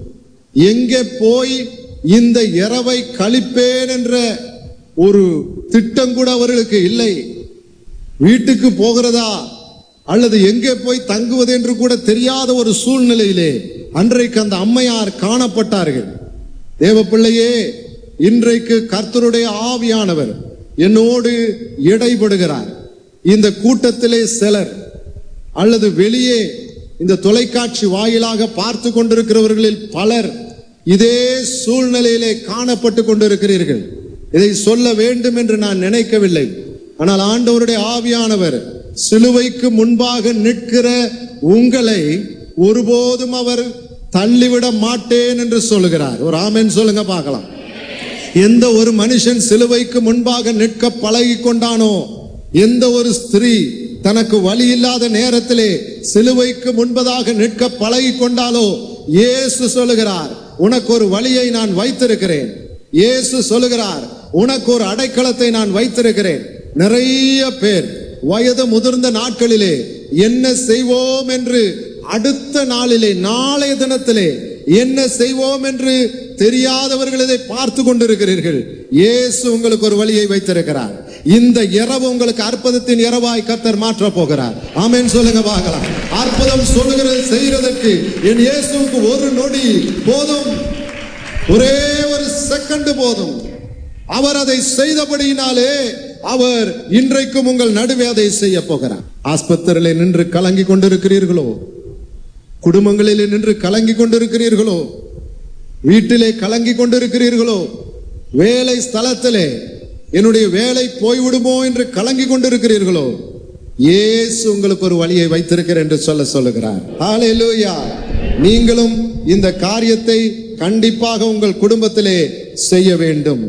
Speaker 1: எங்கே போய் இந்த இரவை கழிப்பேன் என்ற ஒரு திட்டம் கூட அவர்களுக்கு இல்லை வீட்டுக்கு போகிறதா அல்லது எங்கே போய் தங்குவது என்று கூட தெரியாத ஒரு சூழ்நிலையிலே அன்றைக்கு அந்த அம்மையார் காணப்பட்டார்கள் தேவ பிள்ளையே இன்றைக்கு கர்த்தருடைய ஆவியானவர் என்னோடு இடைபடுகிறார் இந்த கூட்டத்திலே சிலர் அல்லது வெளியே இந்த தொலைக்காட்சி வாயிலாக பார்த்து கொண்டிருக்கிறவர்களில் பலர் இதே சூழ்நிலையிலே காணப்பட்டு கொண்டிருக்கிறீர்கள் இதை சொல்ல வேண்டும் என்று நான் நினைக்கவில்லை ஆனால் ஆண்டவருடைய ஆவியானவர் சிலுவைக்கு முன்பாக நிற்கிற உங்களை ஒருபோதும் அவர் தள்ளிவிட மாட்டேன் என்று சொல்லுகிறார் ஒரு ஆமென் சொல்லுங்க பார்க்கலாம் எந்த ஒரு மனுஷன் சிலுவைக்கு முன்பாக நிற்க பழகி கொண்டானோ எந்த ஒரு ஸ்திரீ தனக்கு வழி இல்லாத நேரத்திலே சிலுவைக்கு முன்பதாக நிற்க பழகி கொண்டாலோ இயேசு சொல்லுகிறார் உனக்கு ஒரு வழியை நான் வைத்திருக்கிறேன் இயேசு சொல்லுகிறார் உனக்கு ஒரு அடைக்கலத்தை நான் வைத்திருக்கிறேன் நிறைய பேர் வயது முதிர்ந்த நாட்களிலே என்ன செய்வோம் என்று அடுத்த நாளிலே நாளைய தினத்திலே என்ன செய்வோம் என்று தெரியாதவர்கள் இதை பார்த்து கொண்டிருக்கிறீர்கள் இயேசு உங்களுக்கு ஒரு வழியை வைத்திருக்கிறார் இந்த இரவு உங்களுக்கு அற்புதத்தின் இரவாய் கர்த்தர் மாற்ற போகிறார் ஆமென் சொல்லுங்க பார்க்கலாம் அற்புதம் சொல்லுகிறது செய்யறதற்கு என் இயேசுவுக்கு ஒரு நொடி போதும் ஒரே ஒரு செகண்ட் போதும் அவர் அதை செய்தபடியினாலே அவர் இன்றைக்கும் உங்கள் நடுவே அதை செய்ய போகிறார் ஆஸ்பத்திரியிலே நின்று கலங்கி கொண்டிருக்கிறீர்களோ குடும்பங்களிலே நின்று கலங்கி கொண்டிருக்கிறீர்களோ வீட்டிலே கலங்கி கொண்டிருக்கிறீர்களோ வேலை ஸ்தலத்திலே என்னுடைய வேலை போய்விடுமோ என்று கலங்கி கொண்டிருக்கிறீர்களோ இயேசு உங்களுக்கு ஒரு வழியை வைத்திருக்கிறேன் என்று சொல்ல சொல்லுகிறார் ஹalleluya நீங்களும் இந்த காரியத்தை கண்டிப்பாக உங்கள் குடும்பத்திலே செய்ய வேண்டும்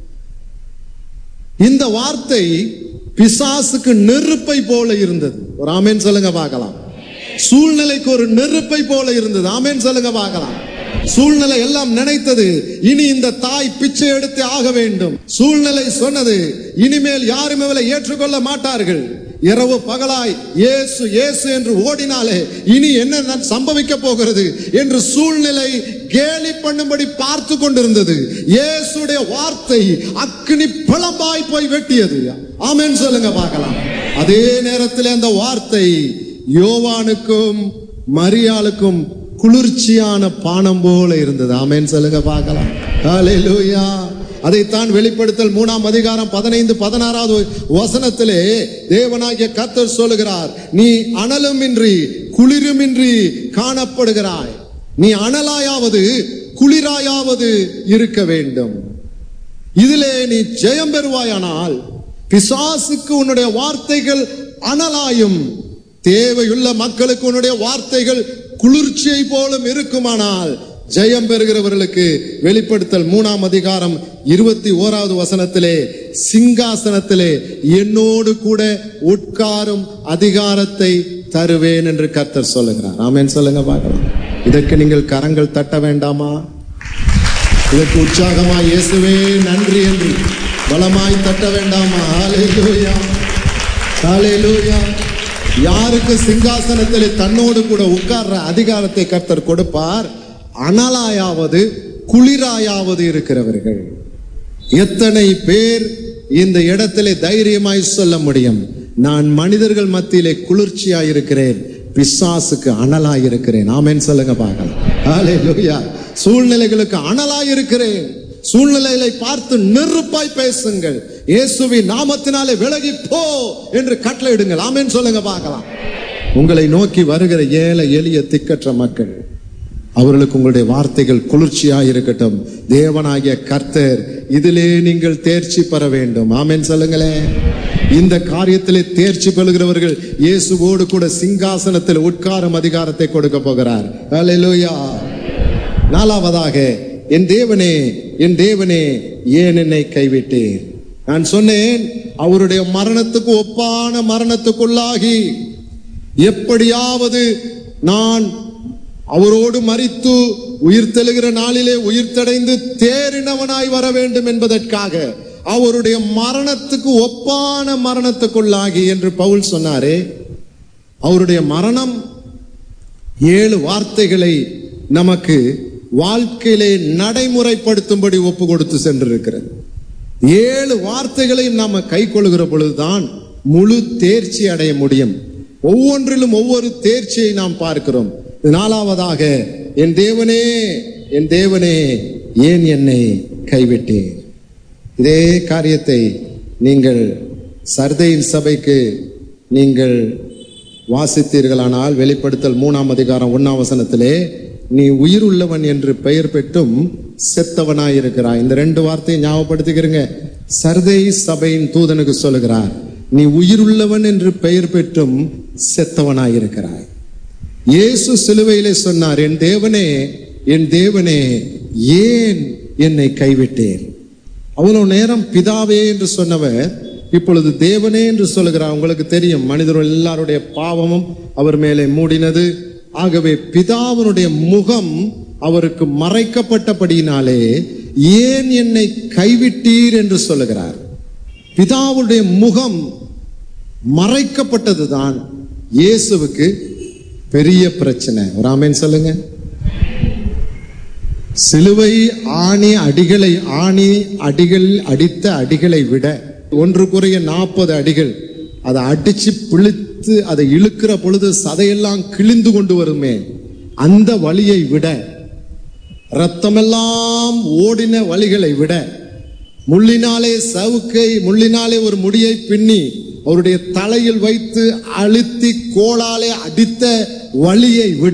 Speaker 1: இந்த வார்த்தை பிசாசுக்கு நெருப்பை போல இருந்தது ஒரு ஆமேன் சொல்லுங்க பார்க்கலாம் சூழ்நிலைக்கு ஒரு நெருப்பை போல இருந்தது ஆமேன் சொல்லுங்க பார்க்கலாம் சூழ்நிலை எல்லாம் நினைத்தது இனி இந்த தாய் பிச்சை எடுத்து ஆக வேண்டும் சூழ்நிலை சொன்னது இனிமேல் யாரும் இவளை ஏற்றுக்கொள்ள மாட்டார்கள் இரவு பகலாய் இயேசு இயேசு என்று ஓடினாலே இனி என்ன ந- சம்பவிக்க போகிறது என்று சூழ்நிலை கேலி பண்ணும்படி பார்த்து கொண்டிருந்தது இயேசுடைய வார்த்தை அக்னி பிளம்பாய் போய் வெட்டியது ஆமென் சொல்லுங்க பார்க்கலாம் அதே நேரத்தில் அந்த வார்த்தை யோவானுக்கும் மரியாளுக்கும் குளிர்ச்சியான பானம் போல இருந்தது ஆமென் சொல்லுங்க பார்க்கலாம் ஹalleluya அதைத்தான் வெளிப்படுத்தல் மூணாம் அதிகாரம் பதினைந்து பதினாறாவது வசனத்திலே தேவனாகிய கர்த்தர் சொல்லுகிறார் நீ அனலுமின்றி குளிருமின்றி காணப்படுகிறாய் நீ அனலாயாவது குளிராயாவது இருக்க வேண்டும் இதிலே நீ ஜெயம் பெறுவாயானால் பிசாசுக்கு உன்னுடைய வார்த்தைகள் அனலாயும் தேவையுள்ள மக்களுக்கு உன்னுடைய வார்த்தைகள் குளிர்ச்சியை போலும் இருக்குமானால் ஜெயம் பெறுகிறவர்களுக்கு வெளிப்படுத்தல் மூணாம் அதிகாரம் இருபத்தி ஓராவது வசனத்திலே சிங்காசனத்திலே என்னோடு கூட உட்காரும் அதிகாரத்தை தருவேன் என்று கர்த்தர் சொல்லுகிறார் ஆமென் சொல்லுங்க பார்க்கலாம் இதற்கு நீங்கள் கரங்கள் தட்ட வேண்டாமா இதற்கு உற்சாகமாய் இயேசுவே நன்றி என்று பலமாய் தட்ட வேண்டாமா ஹalleluya ஹalleluya யாருக்கு சிங்காசனத்தில் தன்னோடு கூட உட்கார்ற அதிகாரத்தை கர்த்தர் கொடுப்பார் அனலாயாவது குளிராயாவது இருக்கிறவர்கள் எத்தனை பேர் இந்த இடத்திலே தைரியமாய் சொல்ல முடியும் நான் மனிதர்கள் மத்தியிலே குளிர்ச்சியாய் இருக்கிறேன் பிசாசுக்கு அனலாய் இருக்கிறேன் ஆமென் சொல்லுங்க பார்க்கலாம் ஹalleluya சூழ்நிலைகளுக்கு அனலாய் இருக்கிறேன் சூழ்நிலைகளை பார்த்து நெருப்பாய் பேசுங்கள் இயேசுவின் நாமத்தினாலே விலகி போ என்று கட்டளையிடுங்கள் ஆமென் சொல்லுங்க பார்க்கலாம் உங்களை நோக்கி வருகிற ஏழை எளிய திக்கற்ற மக்கள் அவர்களுக்கு உங்களுடைய வார்த்தைகள் குளிர்ச்சியாக இருக்கட்டும் தேவனாகிய கர்த்தர் இதிலே நீங்கள் தேர்ச்சி பெற வேண்டும் ஆமென் சொல்லுங்களேன் இந்த காரியத்திலே தேர்ச்சி பெறுகிறவர்கள் இயேசுவோடு கூட சிங்காசனத்தில் உட்காரும் அதிகாரத்தை கொடுக்க போகிறார் ஹalleluya நாலாவதாக என் தேவனே என் தேவனே ஏன் என்னை கைவிட்டீர் நான் சொன்னேன் அவருடைய மரணத்துக்கு ஒப்பான மரணத்துக்குள்ளாகி எப்படியாவது நான் அவரோடு மரித்து உயிர் தெழுகிற நாளிலே உயிர்த்தடைந்து தேறினவனாய் வர வேண்டும் என்பதற்காக அவருடைய மரணத்துக்கு ஒப்பான மரணத்துக்குள்ளாகி என்று பவுல் சொன்னாரே அவருடைய மரணம் ஏழு வார்த்தைகளை நமக்கு வாழ்க்கையிலே நடைமுறைப்படுத்தும்படி ஒப்பு கொடுத்து சென்றிருக்கிறது ஏழு வார்த்தைகளை நாம கை கொள்கிற பொழுதுதான் முழு தேர்ச்சி அடைய முடியும் ஒவ்வொன்றிலும் ஒவ்வொரு தேர்ச்சியை நாம் பார்க்கிறோம் நாலாவதாக என் தேவனே என் தேவனே ஏன் என்னை கைவிட்டேன் இதே காரியத்தை நீங்கள் சர்தையின் சபைக்கு நீங்கள் வாசித்தீர்களானால் வெளிப்படுத்தல் மூணாம் அதிகாரம் ஒன்னாம் வசனத்திலே நீ உயிர் உள்ளவன் என்று பெயர் பெற்றும் செத்தவனாய் இருக்கிறாய் இந்த ரெண்டு வார்த்தையை ஞாபகப்படுத்திக்கிறீங்க சர்தை சபையின் தூதனுக்கு சொல்லுகிறார் நீ உயிருள்ளவன் என்று பெயர் பெற்றும் செத்தவனாய் இருக்கிறாய் இயேசு சிலுவையிலே சொன்னார் என் தேவனே என் தேவனே ஏன் என்னை கைவிட்டேன் அவ்வளவு நேரம் பிதாவே என்று சொன்னவர் இப்பொழுது தேவனே என்று சொல்லுகிறார் உங்களுக்கு தெரியும் மனிதர்கள் எல்லாருடைய பாவமும் அவர் மேலே மூடினது ஆகவே பிதாவினுடைய முகம் அவருக்கு மறைக்கப்பட்டபடியினாலே ஏன் என்னை கைவிட்டீர் என்று சொல்லுகிறார் பிதாவுடைய முகம் மறைக்கப்பட்டதுதான் இயேசுவுக்கு பெரிய பிரச்சனை ஒரு ஆமேன் சொல்லுங்க சிலுவை ஆணி அடிகளை ஆணி அடிகள் அடித்த அடிகளை விட ஒன்று குறைய நாற்பது அடிகள் அதை அடிச்சு பிழித்து அதை இழுக்கிற பொழுது சதையெல்லாம் கிழிந்து கொண்டு வருமே அந்த வழியை விட ரத்தமெல்லாம் ஓடின வழிகளை விட முள்ளினாலே சவுக்கை முள்ளினாலே ஒரு முடியை பின்னி அவருடைய தலையில் வைத்து அழுத்தி கோளாலே அடித்த வழியை விட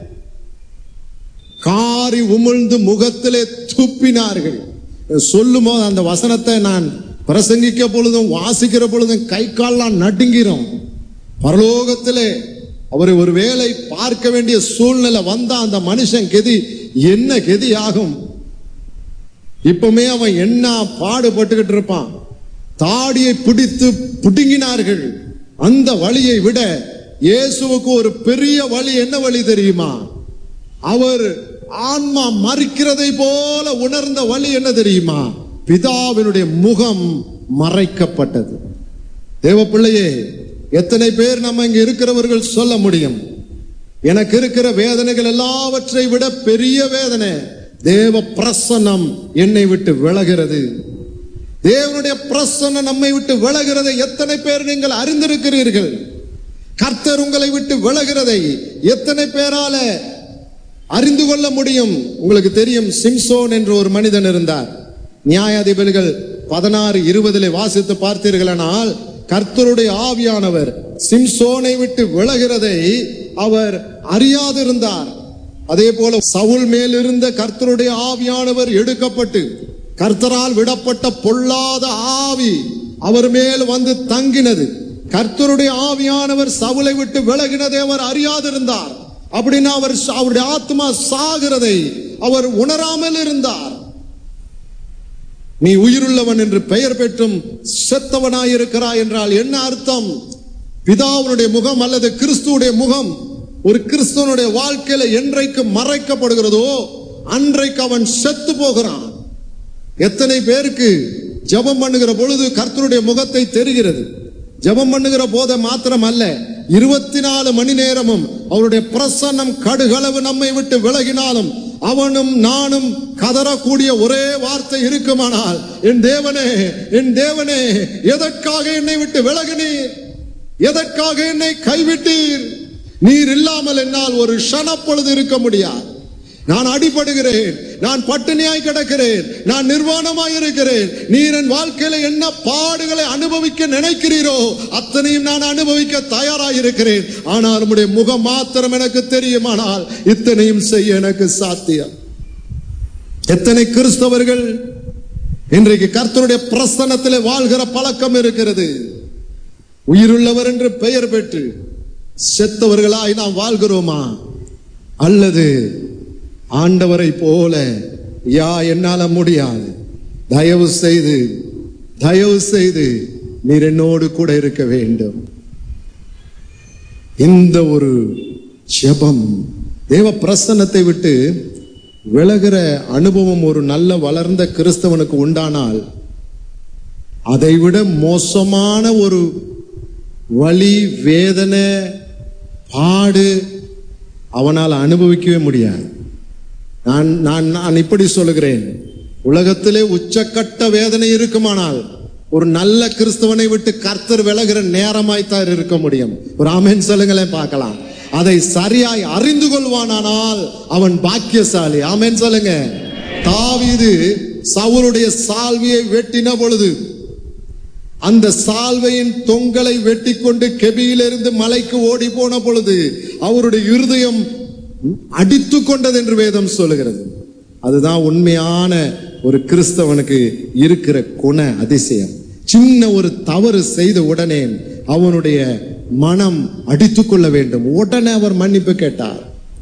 Speaker 1: காரி உமிழ்ந்து முகத்திலே துப்பினார்கள் சொல்லும் போது அந்த வசனத்தை நான் பிரசங்கிக்க பொழுதும் வாசிக்கிற பொழுதும் கை கால்லாம் நடுங்கிறோம் பரலோகத்திலே அவரை ஒரு வேளை பார்க்க வேண்டிய சூழ்நிலை வந்தா அந்த மனுஷன் கெதி என்ன கெதி ஆகும் இப்பவுமே அவன் என்ன பாடுபட்டுக்கிட்டு இருப்பான் தாடியை பிடித்து பிடுங்கினார்கள் அந்த வழியை விட இயேசுவுக்கு ஒரு பெரிய வழி என்ன வழி தெரியுமா அவர் ஆன்மா மறிக்கிறதை போல உணர்ந்த வழி என்ன தெரியுமா பிதாவினுடைய முகம் மறைக்கப்பட்டது தேவ பிள்ளையே எத்தனை பேர் நம்ம இங்க இருக்கிறவர்கள் சொல்ல முடியும் எனக்கு இருக்கிற வேதனைகள் எல்லாவற்றை விட பெரிய வேதனை தேவ பிரசன்னம் என்னை விட்டு விலகிறது தேவனுடைய பிரசன்னம் நம்மை விட்டு விலகிறதை எத்தனை பேர் நீங்கள் அறிந்திருக்கிறீர்கள் கர்த்தர் உங்களை விட்டு விலகிறதை எத்தனை பேரால அறிந்து கொள்ள முடியும் உங்களுக்கு தெரியும் சிம்சோன் என்று ஒரு மனிதன் இருந்தார் நியாயாதிபதிகள் பதினாறு இருபதிலே வாசித்து பார்த்தீர்களானால் கர்த்தருடைய ஆவியானவர் சிம்சோனை விட்டு விலகிறதை அவர் அறியாதிருந்தார் அதே போல சவுல் மேல் இருந்த கர்த்தருடைய ஆவியானவர் எடுக்கப்பட்டு கர்த்தரால் விடப்பட்ட பொல்லாத ஆவி அவர் மேல் வந்து தங்கினது கர்த்தருடைய ஆவியானவர் சவுலை விட்டு விலகினதை அவர் அறியாதிருந்தார் அப்படின்னா அவர் அவருடைய ஆத்மா சாகிறதை அவர் உணராமல் இருந்தார் நீ உயிருள்ளவன் என்று பெயர் பெற்றும் செத்தவனாயிருக்கிறாய் என்றால் என்ன அர்த்தம் பிதாவுடைய முகம் அல்லது கிறிஸ்துவுடைய முகம் ஒரு கிறிஸ்துவனுடைய வாழ்க்கையில என்றைக்கு மறைக்கப்படுகிறதோ அன்றைக்கு அவன் செத்து போகிறான் எத்தனை பேருக்கு ஜெபம் பண்ணுகிற பொழுது கர்த்தருடைய முகத்தை தெரிகிறது ஜெபம் பண்ணுகிற போத மாத்திரம் அல்ல இருபத்தி நாலு மணி நேரமும் அவருடைய பிரசன்னம் கடுகளவு நம்மை விட்டு விலகினாலும் அவனும் நானும் கதறக்கூடிய ஒரே வார்த்தை இருக்குமானால் என் தேவனே என் தேவனே எதற்காக என்னை விட்டு விலகினீர் எதற்காக என்னை கைவிட்டீர் நீர் இல்லாமல் என்னால் ஒரு க்ஷணப்பொழுது இருக்க முடியாது நான் அடிபடுகிறேன் நான் பட்டினியாய் கிடக்கிறேன் நான் நிர்வாணமாய் இருக்கிறேன் நீர் என் வாழ்க்கையில என்ன பாடுகளை அனுபவிக்க நினைக்கிறீரோ அத்தனையும் நான் அனுபவிக்க தயாராய் இருக்கிறேன் ஆனால் உம்முடைய முகம் மாத்திரம் எனக்கு தெரியுமானால் இத்தனையும் செய்ய எனக்கு சாத்தியம் எத்தனை கிறிஸ்தவர்கள் இன்றைக்கு கர்த்தருடைய பிரசன்னத்திலே வாழ்கிற பழக்கம் இருக்கிறது உயிருள்ளவர் என்று பெயர் பெற்று செத்தவர்களாய் நாம் வாழ்கிறோமா அல்லது ஆண்டவரை போல யா என்னால முடியாது தயவு செய்து தயவு செய்து நீர் என்னோடு கூட இருக்க வேண்டும் இந்த ஒரு ஜெபம் தேவ பிரசன்னத்தை விட்டு விலகிற அனுபவம் ஒரு நல்ல வளர்ந்த கிறிஸ்தவனுக்கு உண்டானால் அதைவிட மோசமான ஒரு வலி வேதனை பாடு அவனால் அனுபவிக்கவே முடியாது நான் நான் நான் இப்படி சொல்லுகிறேன் உலகத்திலே உச்சக்கட்ட வேதனை இருக்குமானால் ஒரு நல்ல கிறிஸ்தவனை விட்டு கர்த்தர் விலகிற நேரமாய்த்தான் இருக்க முடியும் ஒரு ஆமென் சொல்லுங்களேன் பார்க்கலாம் அதை சரியாய் அறிந்து கொள்வானானால் அவன் பாக்கியசாலி ஆமென் சொல்லுங்க தாவீது சவுலுடைய சால்வியை வெட்டின பொழுது அந்த சால்வையின் தொங்கலை வெட்டி கொண்டு கெபியிலிருந்து மலைக்கு ஓடி போன பொழுது அவருடைய இருதயம் அடித்து கொண்டது என்று வேதம் சொல்லுகிறது அதுதான் உண்மையான ஒரு கிறிஸ்தவனுக்கு இருக்கிற குண அதிசயம் சின்ன ஒரு தவறு செய்த உடனே அவனுடைய மனம் அடித்துக் கொள்ள வேண்டும் உடனே அவர் மன்னிப்பு கேட்டார்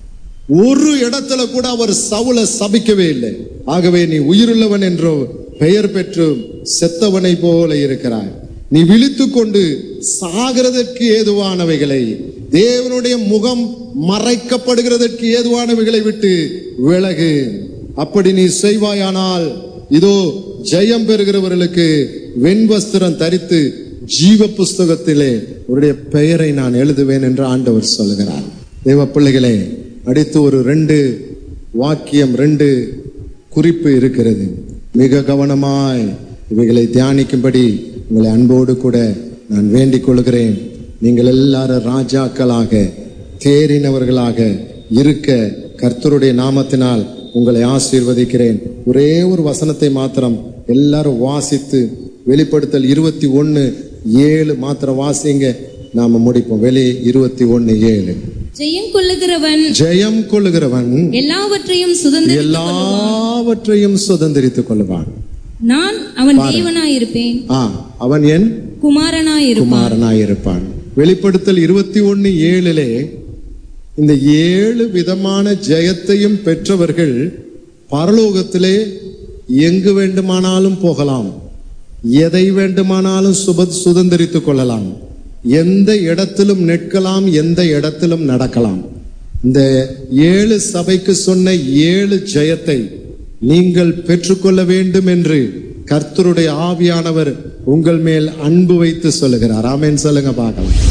Speaker 1: ஒரு இடத்துல கூட அவர் சவுல சபிக்கவே இல்லை ஆகவே நீ உயிருள்ளவன் என்றோ பெயர் பெற்று செத்தவனை போல இருக்கிறாய் நீ விழித்துக் கொண்டு சாகிறதற்கு ஏதுவானவைகளை தேவனுடைய முகம் மறைக்கப்படுகிறதற்கு ஏதுவானவைகளை விட்டு விலகு அப்படி நீ செய்வாயானால் இதோ ஜெயம் பெறுகிறவர்களுக்கு வெண்வஸ்திரம் தரித்து ஜீவ புஸ்தகத்திலே உன்னுடைய பெயரை நான் எழுதுவேன் என்று ஆண்டவர் சொல்லுகிறார் தேவ பிள்ளைகளே அடுத்து ஒரு ரெண்டு வாக்கியம் ரெண்டு குறிப்பு இருக்கிறது மிக கவனமாய் இவைகளை தியானிக்கும்படி உங்களை அன்போடு கூட நான் வேண்டிக் கொள்கிறேன் நீங்கள் எல்லாரும் ராஜாக்களாக தேறினவர்களாக இருக்க கர்த்தருடைய நாமத்தினால் உங்களை ஆசீர்வதிக்கிறேன் ஒரே ஒரு வசனத்தை மாத்திரம் எல்லாரும் வாசித்து வெளிப்படுத்தல் இருபத்தி ஒன்னு ஏழு மாத்திரம் வாசிங்க நாம முடிப்போம் வெளி இருபத்தி ஒன்னு ஏழு
Speaker 2: ஜெயம் கொள்ளுகிறவன்
Speaker 1: ஜெயம் கொள்ளுகிறவன்
Speaker 2: எல்லாவற்றையும் சுதந்திர
Speaker 1: எல்லாவற்றையும் சுதந்திரித்துக் கொள்வான்
Speaker 2: நான் அவன் தேவனாயிருப்பேன்
Speaker 1: ஆ அவன் என்
Speaker 2: குமாரனாயிருப்பான்
Speaker 1: குமாரனாயிருப்பான் வெளிப்படுத்தல் இருபத்தி ஒன்னு ஏழிலே இந்த ஏழு விதமான ஜெயத்தையும் பெற்றவர்கள் பரலோகத்திலே எங்கு வேண்டுமானாலும் போகலாம் எதை வேண்டுமானாலும் சுப சுதந்திரித்துக் கொள்ளலாம் எந்த இடத்திலும் நிற்கலாம் எந்த இடத்திலும் நடக்கலாம் இந்த ஏழு சபைக்கு சொன்ன ஏழு ஜெயத்தை நீங்கள் பெற்றுக்கொள்ள வேண்டும் என்று கர்த்தருடைய ஆவியானவர் உங்கள் மேல் அன்பு வைத்து சொல்லுகிறார் ஆமென் சொல்லுங்க பார்க்கலாம்